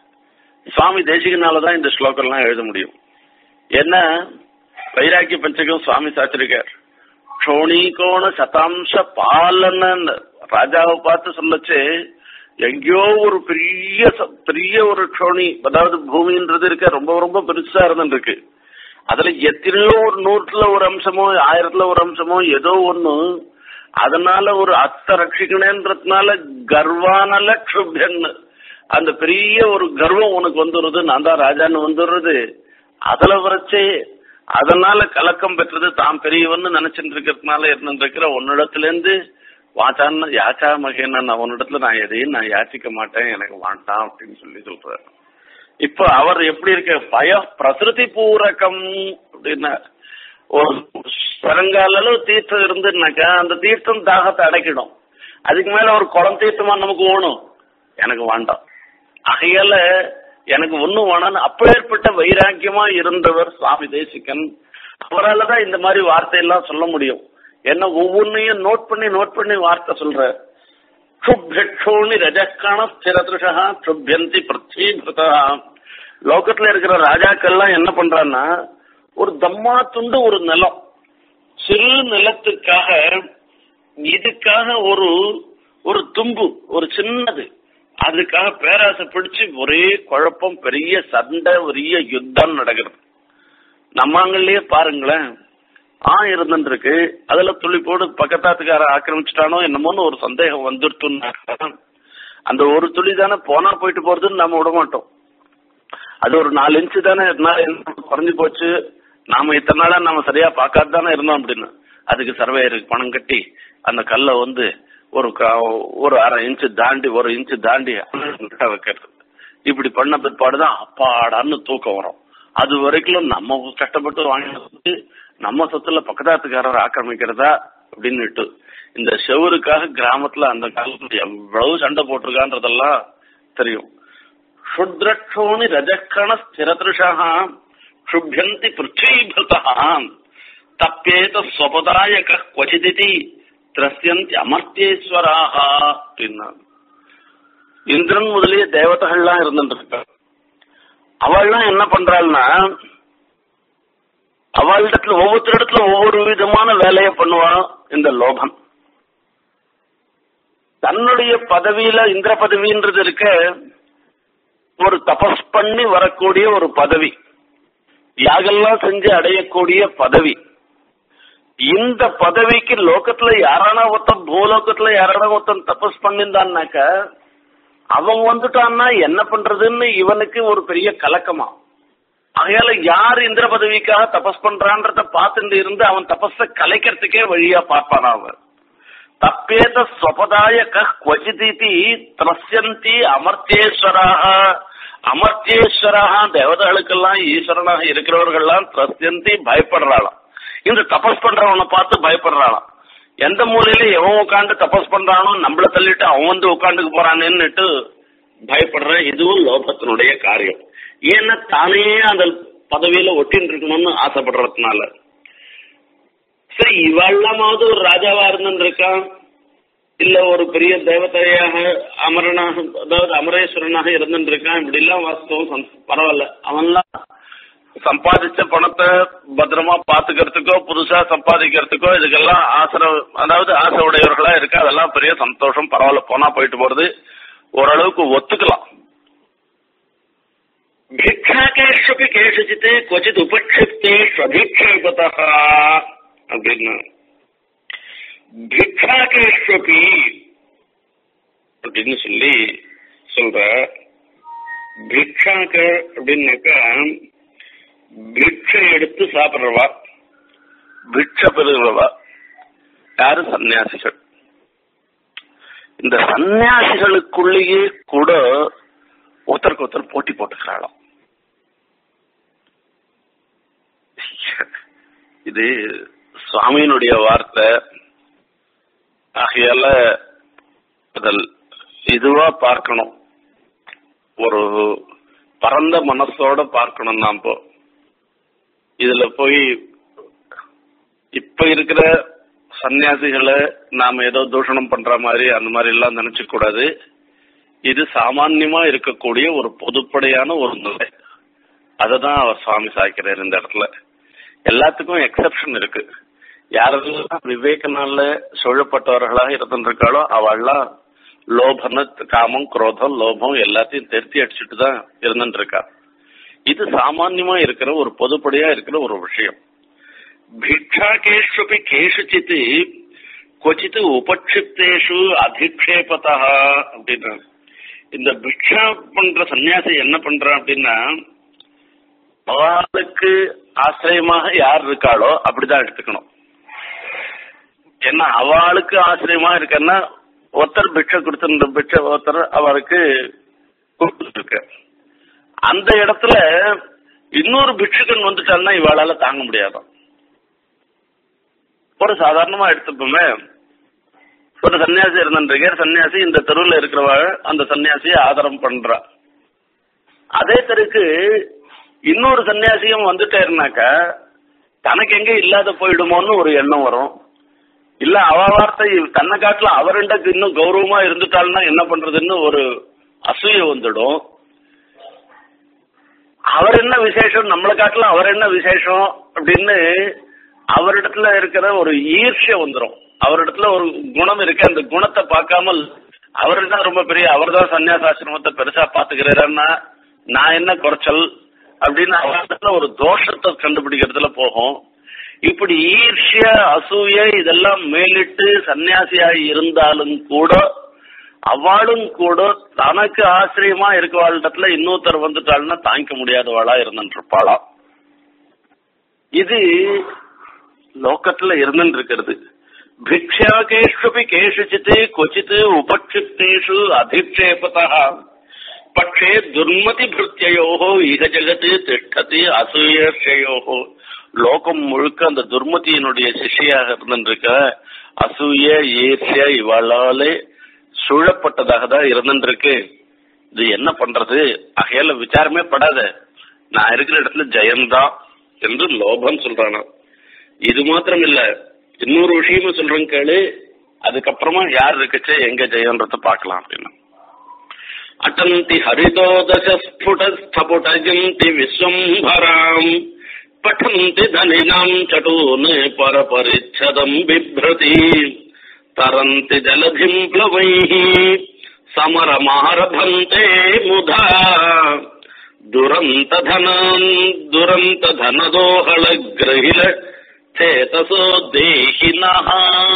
சுவாமி தேசிகனால தான் இந்த ஸ்லோகம்லாம் எழுத முடியும் ஏன்னா வைராக்கிய பஞ்சகம் சுவாமி சாச்சிருக்கார் க்ஷோணிகோண சதாம்ச பாலன ராஜாவை பார்த்து சொல்லச்சு எங்கேயோ ஒரு பெரிய ச- பெரிய ஒரு க்ஷோணி அதாவது பூமின்றது இருக்க ரொம்ப ரொம்ப பெருசா இருந்துருக்கு அதுல எத்தனையோ ஒரு நூற்றுல ஒரு அம்சமோ ஆயிரத்துல ஒரு அம்சமோ ஏதோ ஒண்ணு அதனால ஒரு அத்தை ரட்சிக்கணுன்றதுனால கர்வானல க்ஷுபியன்னு அந்த பெரிய ஒரு கர்வம் உனக்கு வந்துடுறது நான் தான் ராஜான்னு வந்துடுறது அதுல வரைச்சே அதனால கலக்கம் பெற்றது தாம் பெரியவன்னு நினைச்சிட்டு இருக்கிறதுனால இருந்துருக்கிற உன்னிடத்துல இருந்து வாச்சான்னு யாச்சா மகேன நான் உன்னிடத்துல நான் எதையும் நான் யாச்சிக்க மாட்டேன் எனக்கு வேண்டாம் அப்படின்னு சொல்லி சொல்றாரு இப்ப அவர் எப்படி இருக்க பய பிரசுதி பூரகம் அப்படின்னா ஒரு சரங்கால அளவு தீர்த்தம் இருந்துன்னாக்கா அந்த தீர்த்தம் தாகத்தை அடைக்கிடும் அதுக்கு மேல ஒரு குளம் தீர்த்தமா நமக்கு வேணும் எனக்கு வேண்டாம் ஆகையால எனக்கு ஒண்ணும் வேணாம்னு அப்பேற்பட்ட வைராக்கியமா இருந்தவர் சுவாமி தேசிகன் அவரால தான் இந்த மாதிரி வார்த்தையெல்லாம் சொல்ல முடியும் என்ன ஒவ்வொன்னையும் நோட் பண்ணி நோட் பண்ணி வார்த்தை சொல்ற க்ஷுப்ஷோணி ரஜக்கான ஸ்திரதிருஷா க்ஷுப்யந்தி பிருத்வீபிருதா லோகத்துல இருக்கிற ராஜாக்கள்லாம் என்ன பண்றான்னா ஒரு தம்மா துண்டு ஒரு நிலம் சிறு நிலத்துக்காக இதுக்காக ஒரு ஒரு தும்பு ஒரு சின்னது அதுக்காக பேராசை பிடிச்சு ஒரே குழப்பம் பெரிய சண்டை பெரிய யுத்தம் நடக்கிறது நம்மாங்கள்லயே பாருங்களேன் ஆ இருந்துருக்கு அதுல துளி போடு பக்கத்தாத்துக்கார ஆக்கிரமிச்சிட்டானோ என்னமோன்னு ஒரு சந்தேகம் வந்துருத்துனாக்கா அந்த ஒரு துளி தானே போனா போயிட்டு போறதுன்னு நம்ம விட மாட்டோம் அது ஒரு நாலு இன்ச்சு தானே இருந்தாலும் என்ன குறைஞ்சு போச்சு நாம இத்தனை நாளா நாம சரியா பார்க்காத தானே இருந்தோம் அப்படின்னு அதுக்கு சர்வேயருக்கு பணம் கட்டி அந்த கல்லை வந்து ஒரு க- ஒரு அரை இன்ச்சு தாண்டி ஒரு இன்ச்சு தாண்டி வைக்கிறது இப்படி பண்ண பிற்பாடுதான் அப்பாடான்னு தூக்கம் வரும் அது வரைக்கும் நம்ம கஷ்டப்பட்டு வாங்கினது நம்ம சொத்துல பக்கத்தாத்துக்காரர் ஆக்கிரமிக்கிறதா அப்படின்னுட்டு இந்த செவருக்காக கிராமத்துல அந்த காலத்துல எவ்வளவு சண்டை போட்டிருக்கான்றதெல்லாம் தெரியும் க்ஷுத்ரக்ஷோணி ரஜக்கண ஸ்திரதிருஷா க்ஷுபியந்தி பிருத்வீபிருதா தப்பேத ஸ்வபதாயக கொச்சிதிதி திரஸ்யந்தி அமர்த்தியேஸ்வராக அப்படின்னாங்க இந்திரன் முதலிய தேவதைகள்லாம் இருந்துட்டு அவள்லாம் என்ன பண்றாள்னா அவளிடத்துல ஒவ்வொருத்தரிடத்துல ஒவ்வொரு விதமான வேலையை பண்ணுவான் இந்த லோபம் தன்னுடைய பதவியில இந்திர பதவின்றது இருக்க ஒரு தபஸ் பண்ணி வரக்கூடிய ஒரு பதவி யாகெல்லாம் செஞ்சு அடையக்கூடிய பதவி இந்த பதவிக்கு லோகத்துல யாரானா ஒருத்தன் பூலோகத்துல யாரானா ஒருத்தன் தபஸ் பண்ணிருந்தான்னாக்க அவன் வந்துட்டான்னா என்ன பண்றதுன்னு இவனுக்கு ஒரு பெரிய கலக்கமா ஆகையால யார் இந்திர பதவிக்காக தபஸ் பண்றான்றத பார்த்துட்டு இருந்து அவன் தபஸ கலைக்கிறதுக்கே வழியா பார்ப்பான் அவன் தப்பேத ஸ்வபதாய கச்சிதி திரஸ்யந்தி அமர்த்தேஸ்வராக அமர்த்தேஸ்வராக தேவதைகளுக்கெல்லாம் ஈஸ்வரனாக இருக்கிறவர்கள்லாம் திரஸ்யந்தி பயப்படுறாளாம் இந்த தபஸ் பண்றவனை பார்த்து பயப்படுறாளாம் எந்த மூலையில எவன் உட்காந்து தபஸ் பண்றானோ நம்மள தள்ளிட்டு அவன் வந்து உட்காந்துக்கு போறானேன்னுட்டு பயப்படுற இதுவும் லோபத்தினுடைய காரியம் ஏன்னா தானே அந்த பதவியில ஒட்டின்னு இருக்கணும்னு ஆசைப்படுறதுனால சரி இவெல்லாமாவது ஒரு ராஜாவா இருந்திருக்கான் இல்ல ஒரு பெரிய தேவதையாக அமரனாக அதாவது அமரேஸ்வரனாக இருந்துருக்கான் இப்படி எல்லாம் வாஸ்தவம் சந்- பரவாயில்ல அவன்லாம் சம்பாதிச்ச பணத்தை பத்திரமா பாத்துக்கிறதுக்கோ புதுசா சம்பாதிக்கிறதுக்கோ இதுக்கெல்லாம் ஆசை அதாவது ஆசை உடையவர்களா இருக்கு அதெல்லாம் பெரிய சந்தோஷம் பரவாயில்ல போனா போயிட்டு போறது ஓரளவுக்கு ஒத்துக்கலாம் भिक्षाकेष्वपि केषुचित् क्वचित् उपक्षिप्तेषु अधिक्षेपतः அப்படின்னா பிக்ஷாகேஷ்வபி அப்படின்னு சொல்லி சொல்ற பிக்ஷாக அப்படின்னாக்கா பிக்ஷை எடுத்து சாப்பிடுறவா பிக்ஷ பெறுகிறவா யாரு சன்னியாசிகள் இந்த சன்னியாசிகளுக்குள்ளேயே கூட ஒருத்தருக்கு ஒருத்தர் போட்டி போட்டுக்கிறாளாம் இது சுவாமியினுடைய வார்த்தை ஆகையால அதில் இதுவா பார்க்கணும் ஒரு பரந்த மனசோட பார்க்கணும் நாம் இப்போ இதுல போய் இப்ப இருக்கிற சன்னியாசிகளை நாம ஏதோ தூஷணம் பண்ற மாதிரி அந்த மாதிரி எல்லாம் நினைச்சுக்க கூடாது இது சாமான்யமா இருக்கக்கூடிய ஒரு பொதுப்படையான ஒரு நிலை அததான் அவர் சுவாமி சாய்க்கிறார் இந்த இடத்துல எல்லாத்துக்கும் எக்ஸெப்ஷன் இருக்கு யாரெல்லாம் விவேகனால சூழப்பட்டவர்களாக இருந்திருக்காளோ அவள்லாம் லோபன காமம் குரோதம் லோபம் எல்லாத்தையும் திருத்தி அடிச்சுட்டு தான் இருந்துட்டு இருக்கா இது சாமான்யமா இருக்கிற ஒரு பொதுப்படையா இருக்கிற ஒரு விஷயம் பிக்ஷாகேஷ்வபி கேஷுச்சித் கொச்சித்து உபக்ஷிப்தேஷு அதிக்ஷேபதா அப்படின்னா இந்த பிக்ஷா பண்ற சன்னியாசி என்ன பண்றான் அப்படின்னா அவளுக்கு ஆசிரியமாக யார் இருக்காளோ அப்படிதான் எடுத்துக்கணும் ஏன்னா அவளுக்கு ஆசிரியமா இருக்கன்னா ஒருத்தர் பிக்ஷை கொடுத்திருந்த பிக்ஷை ஒருத்தர் அவருக்கு கொடுத்துருக்கு அந்த இடத்துல இன்னொரு பிக்ஷுக்கன் வந்துட்டான்னா இவாளால தாங்க முடியாதான் ஒரு சாதாரணமா எடுத்துப்போமே ஒரு சன்னியாசி இருந்துருக்கார் சன்னியாசி இந்த தெருவில் இருக்கிறவ அந்த சன்னியாசியை ஆதரம் பண்றா அதே தெருக்கு இன்னொரு சன்னியாசியும் வந்துட்டேருனாக்கா தனக்கு எங்க இல்லாத போயிடுமோன்னு ஒரு எண்ணம் வரும் இல்ல அவ வார்த்தை தன்னை காட்டுல அவருண்ட இன்னும் கௌரவமா இருந்துட்டாள்னா என்ன பண்றதுன்னு ஒரு அசூய வந்துடும் அவர் என்ன விசேஷம் நம்மளை காட்டலாம் அவர் என்ன விசேஷம் அப்படின்னு அவரிடத்துல இருக்கிற ஒரு ஈர்ஷ்ய வந்துடும் அவரிடத்துல ஒரு குணம் இருக்கு அந்த குணத்தை பார்க்காமல் அவரு தான் ரொம்ப பெரிய அவர் தான் சன்னியாசாசிரமத்தை பெருசா பாத்துக்கிறாருன்னா நான் என்ன குறைச்சல் அப்படின்னு அவரிடத்துல ஒரு தோஷத்தை கண்டுபிடிக்கிறதுல போகும் இப்படி ஈர்ஷ்ய அசூய இதெல்லாம் மேலிட்டு சன்னியாசியாய் இருந்தாலும் கூட அவளும் கூட தனக்கு ஆசிரியமா இருக்கவாளிடத்துல இன்னொருத்தர் வந்துட்டாள்னா தாங்கிக்க முடியாதவாளா இருந்துருப்பாளா இது லோக்கத்துல இருந்துட்டு இருக்கிறது பிக்ஷாகேஷ்வபி கேஷுச்சித் கொச்சித் உபக்ஷிப்தேஷு அதிக்ஷேபதா பட்சே துர்மதி பிருத்தியோ இக ஜெகத்து திஷ்டதி அசூயோ லோகம் முழுக்க அந்த துர்மதியினுடைய சிஷியாக இருந்துருக்க அசூய ஈர்ஷ்ய இவளாலே சூழப்பட்டதாக தான் இருந்துருக்கு இது என்ன பண்றது ஆகையால விசாரமே படாத நான் இருக்கிற இடத்துல ஜெயந்தான் என்று லோபம் சொல்றானா இது மாத்திரம் இல்ல இன்னொரு விஷயமும் சொல்றேன் கேளு அதுக்கப்புறமா யார் இருக்குச்சு எங்க ஜெயன்றத பார்க்கலாம் அப்படின்னு அட்டந்தி ஹரிதோதச ஸ்புட ஸ்தபுடஜந்தி விஸ்வம்பராம் பட்டந்தி தனினாம் சட்டூன் பரபரிச்சதம் பிப்ரதி तरन्ति जलधिम् प्लवैः समरमारभन्ते मुधा दुरन्तधनान् दुरन्तधनदोहलग्रहिल சேதசோ தேகினஹா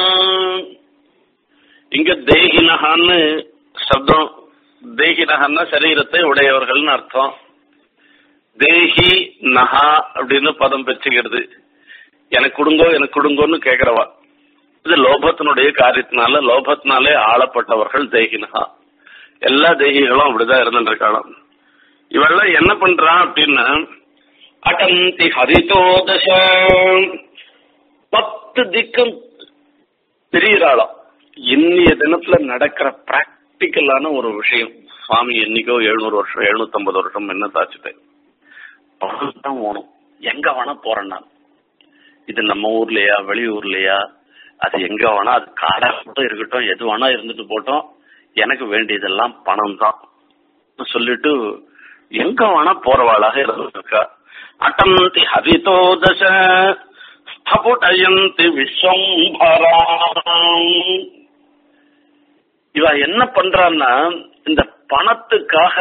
இங்க தேகினஹான்னு சப்தம் தேகினஹான்னா சரீரத்தை உடையவர்கள்னு அர்த்தம் தேஹி நஹா அப்படின்னு பதம் பெற்றுகிறது எனக்கு கொடுங்கோ எனக்கு கொடுங்கோன்னு கேக்குறவா இது லோபத்தினுடைய காரியத்தினால லோபத்தினாலே ஆளப்பட்டவர்கள் தேகினஹா எல்லா தேகிகளும் அப்படிதான் இருந்துருக்காங்க இவெல்லாம் என்ன பண்றான் அப்படின்னா அடந்தி ஹரிதோதச பத்து திக்கும் தெரியறாளாம் இன்னைய தினத்துல நடக்கிற பிராக்டிக்கலான ஒரு விஷயம் சுவாமி என்னைக்கோ எழுநூறு வருஷம் எழுநூத்தம்பது வருஷம் என்ன தாச்சுட்டேன் தான் ஓணும் எங்க வேணா போறேன் நான் இது நம்ம ஊர்லயா வெளியூர்லயா அது எங்க வேணா அது காடா கூட இருக்கட்டும் எது வேணா இருந்துட்டு போட்டோம் எனக்கு வேண்டியதெல்லாம் பணம் தான் சொல்லிட்டு எங்க வேணா போறவாளாக இருந்திருக்கா அட்டந்தி ஹரிதோ தச ஸ்தபுடயந்தி விஸ்வம்பராம் இவ என்ன பண்றான்னா இந்த பணத்துக்காக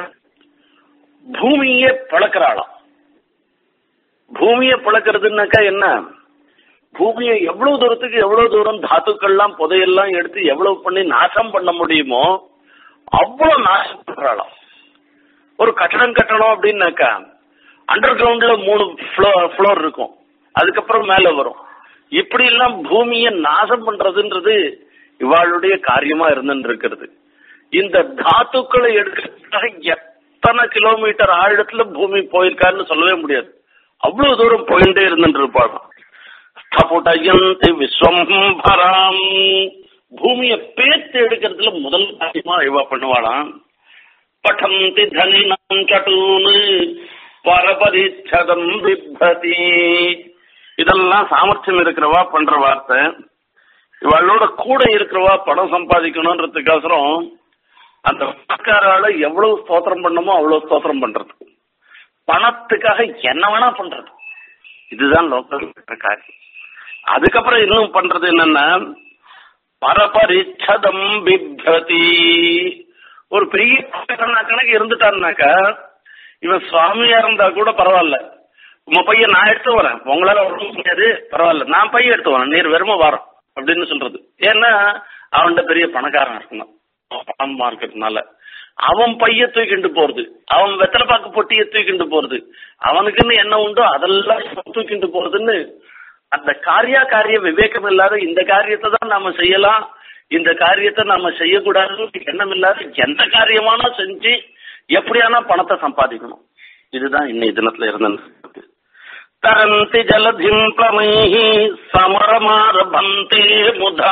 பூமியே பழக்கிறாளாம் பூமியை பழக்கிறதுனாக்கா என்ன பூமியை எவ்வளவு தூரத்துக்கு எவ்வளவு தூரம் தாத்துக்கள்லாம் புதையெல்லாம் எடுத்து எவ்வளவு பண்ணி நாசம் பண்ண முடியுமோ அவ்வளவு நாசம் பண்றாளாம் ஒரு கட்டடம் கட்டணும் அப்படின்னாக்கா அண்டர் கிரவுண்ட்ல மூணு ஃப்ளோர் இருக்கும் அதுக்கப்புறம் மேல வரும் இப்படி எல்லாம் பூமியை நாசம் பண்றதுன்றது இவாளுடைய காரியமா இருந்துட்டு இருக்கிறது இந்த தாத்துக்களை எடுக்கிறதுக்காக எத்தனை கிலோமீட்டர் ஆழத்துல பூமி போயிருக்காருன்னு சொல்லவே முடியாது அவ்வளவு தூரம் போயிட்டே இருந்துட்டு இருப்பாங்க ஸ்தபுடயந்தி விஸ்வம்பராம் பூமியை பேத்து எடுக்கிறதுல முதல் காரியமா இவா பண்ணுவாளாம் பட்டந்தி தனினம் சட்டூனு பரபரிச்சதம் பிப்பதி இதெல்லாம் சாமர்த்தியம் இருக்கிறவா பண்ற வார்த்தை இவளோட கூட இருக்கிறவா பணம் சம்பாதிக்கணும்ன்றதுக்கோசரம் அந்த பணக்காரால எவ்வளவு ஸ்தோத்திரம் பண்ணமோ அவ்வளவு ஸ்தோத்திரம் பண்றது பணத்துக்காக என்ன வேணா பண்றது இதுதான் லோக்கல் காரியம் அதுக்கப்புறம் இன்னும் பண்றது என்னன்னா பரபரிச்சதம் பிப்ரதி ஒரு பெரிய கணக்கு இருந்துட்டான்னாக்கா இவன் சுவாமியா இருந்தா கூட பரவாயில்ல உங்க பையன் நான் எடுத்து வரேன் உங்களால ஒன்றும் முடியாது பரவாயில்ல நான் பையன் எடுத்து வரேன் நீர் வெறும வரோம் அப்படின்னு சொல்றது ஏன்னா அவன்கிட்ட பெரிய பணக்காரன் இருக்கணும் பணமா இருக்கிறதுனால அவன் பைய தூக்கிண்டு போறது அவன் வெத்தலை பாக்கு பொட்டிய தூக்கிண்டு போறது அவனுக்குன்னு என்ன உண்டோ அதெல்லாம் தூக்கிண்டு போறதுன்னு அந்த காரியா காரிய விவேகம் இல்லாத இந்த காரியத்தை தான் நாம செய்யலாம் இந்த காரியத்தை நாம செய்யக்கூடாதுன்னு எண்ணம் இல்லாத எந்த காரியமானா செஞ்சு எப்படியானா பணத்தை சம்பாதிக்கணும் இதுதான் இன்னைய தினத்துல இருந்தது தரந்தி ஜலதிம் பிரமைஹி சமரமாரபந்தே முதா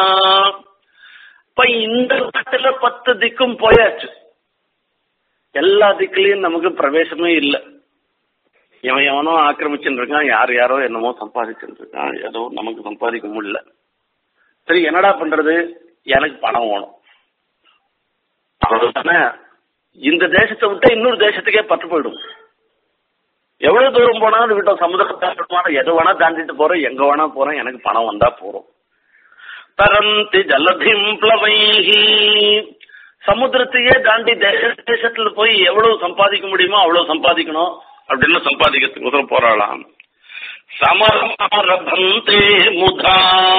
இப்ப இந்த நாட்டுல பத்து திக்கும் போயாச்சு எல்லா திக்குலயும் நமக்கு பிரவேசமே இல்லை இவன் எவனோ ஆக்கிரமிச்சுட்டு இருக்கான் யார் யாரோ என்னமோ சம்பாதிச்சுட்டு இருக்கான் ஏதோ நமக்கு சம்பாதிக்க முடியல சரி என்னடா பண்றது எனக்கு பணம் வேணும் அவ்வளவுதானே இந்த தேசத்தை விட்டா இன்னொரு தேசத்துக்கே பட்டு போயிடும் எவ்வளவு தூரம் போனாலும் விட்டோம் சமுதிரத்தாண்டமான எது வேணா தாண்டிட்டு போறோம் எங்க வேணா போறோம் எனக்கு பணம் வந்தா போறோம் தரந்தி ஜலதிம் பிளவைஹி சமுத்திரத்தையே தாண்டி தேச தேசத்துல போய் எவ்வளவு சம்பாதிக்க முடியுமோ அவ்வளவு சம்பாதிக்கணும் அப்படின்னு சம்பாதிக்கிறதுக்கு போறாளாம் சமரபந்தே முதா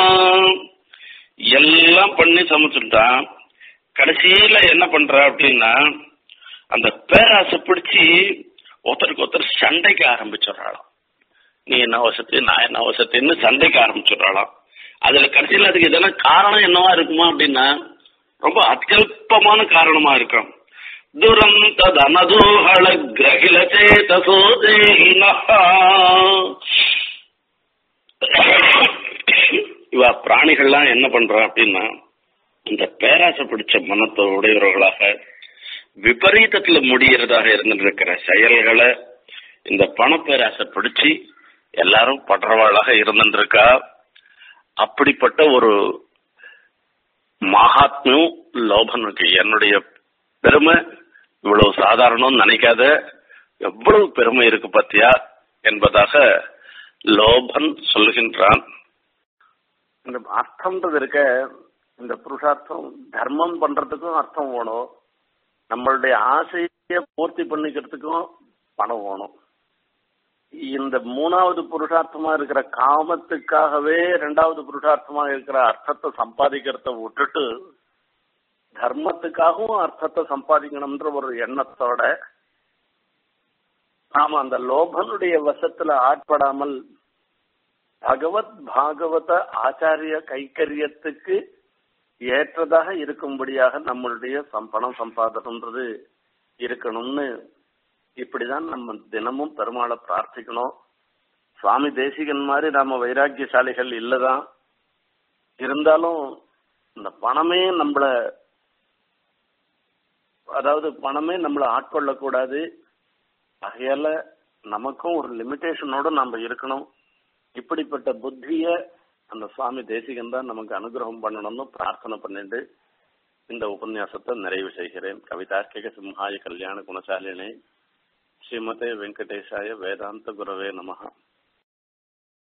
எல்லாம் பண்ணி சமைச்சுட்டான் கடைசியில என்ன பண்ற அப்படின்னா அந்த பேராசை பிடிச்சி ஒருத்தருக்கு ஒருத்தர் சண்டைக்கு ஆரம்பிச்சிடுறாளாம் நீ என்ன வசதி நான் என்ன வசதின்னு சண்டைக்கு ஆரம்பிச்சிடுறாளாம் அதுல கடைசியில் அதுக்கு இதெல்லாம் காரணம் என்னவா இருக்குமா அப்படின்னா ரொம்ப அத்தியல்பமான காரணமா இருக்கும் துரந்த தனதோஹள கிரகில சேதசோ இவ பிராணிகள்லாம் என்ன பண்றா அப்படின்னா இந்த பேராசை பிடிச்ச மனத்தை உடையவர்களாக விபரீதத்துல முடியறதாக இருந்துட்டு செயல்களை இந்த பணப்பேராசை பிடிச்சு எல்லாரும் படுறவாளாக இருந்துருக்கா அப்படிப்பட்ட ஒரு மகாத்மியம் லோபனுக்கு என்னுடைய பெருமை இவ்வளவு சாதாரணம் நினைக்காத எவ்வளவு பெருமை இருக்கு பத்தியா என்பதாக லோபன் சொல்லுகின்றான் இந்த அர்த்தம்ன்றது இருக்க இந்த புருஷார்த்தம் தர்மம் பண்றதுக்கும் அர்த்தம் வேணும் நம்மளுடைய ஆசையை பூர்த்தி பண்ணிக்கிறதுக்கும் பணம் வேணும் இந்த மூணாவது புருஷார்த்தமா இருக்கிற காமத்துக்காகவே ரெண்டாவது புருஷார்த்தமா இருக்கிற அர்த்தத்தை சம்பாதிக்கிறத விட்டுட்டு தர்மத்துக்காகவும் அர்த்தத்தை சம்பாதிக்கணும்ன்ற ஒரு எண்ணத்தோட நாம அந்த லோபனுடைய வசத்துல ஆட்படாமல் பகவத் பாகவத ஆச்சாரிய கைக்கரியத்துக்கு ஏற்றதாக இருக்கும்படியாக நம்மளுடைய சம் பணம் சம்பாதனம்ன்றது இருக்கணும்னு இப்படிதான் நம்ம தினமும் பெருமாளை பிரார்த்திக்கணும் சுவாமி தேசிகன் மாதிரி நாம வைராக்கியசாலிகள் இல்லதான் இருந்தாலும் இந்த பணமே நம்மள அதாவது பணமே நம்மளை ஆட்கொள்ளக்கூடாது ஆகையால நமக்கும் ஒரு லிமிட்டேஷனோட நம்ம இருக்கணும் இப்படிப்பட்ட புத்திய அந்த சுவாமி தேசிகன் தான் நமக்கு அனுகிரகம் பண்ணணும்னு பிரார்த்தனை பண்ணிட்டு இந்த உபன்யாசத்தை நிறைவு செய்கிறேன் கவிதார்க்கிக சிம்ஹாய கல்யாண குணசாலினே ஸ்ரீமதே வெங்கடேஷாய வேதாந்த குரவே நமஹா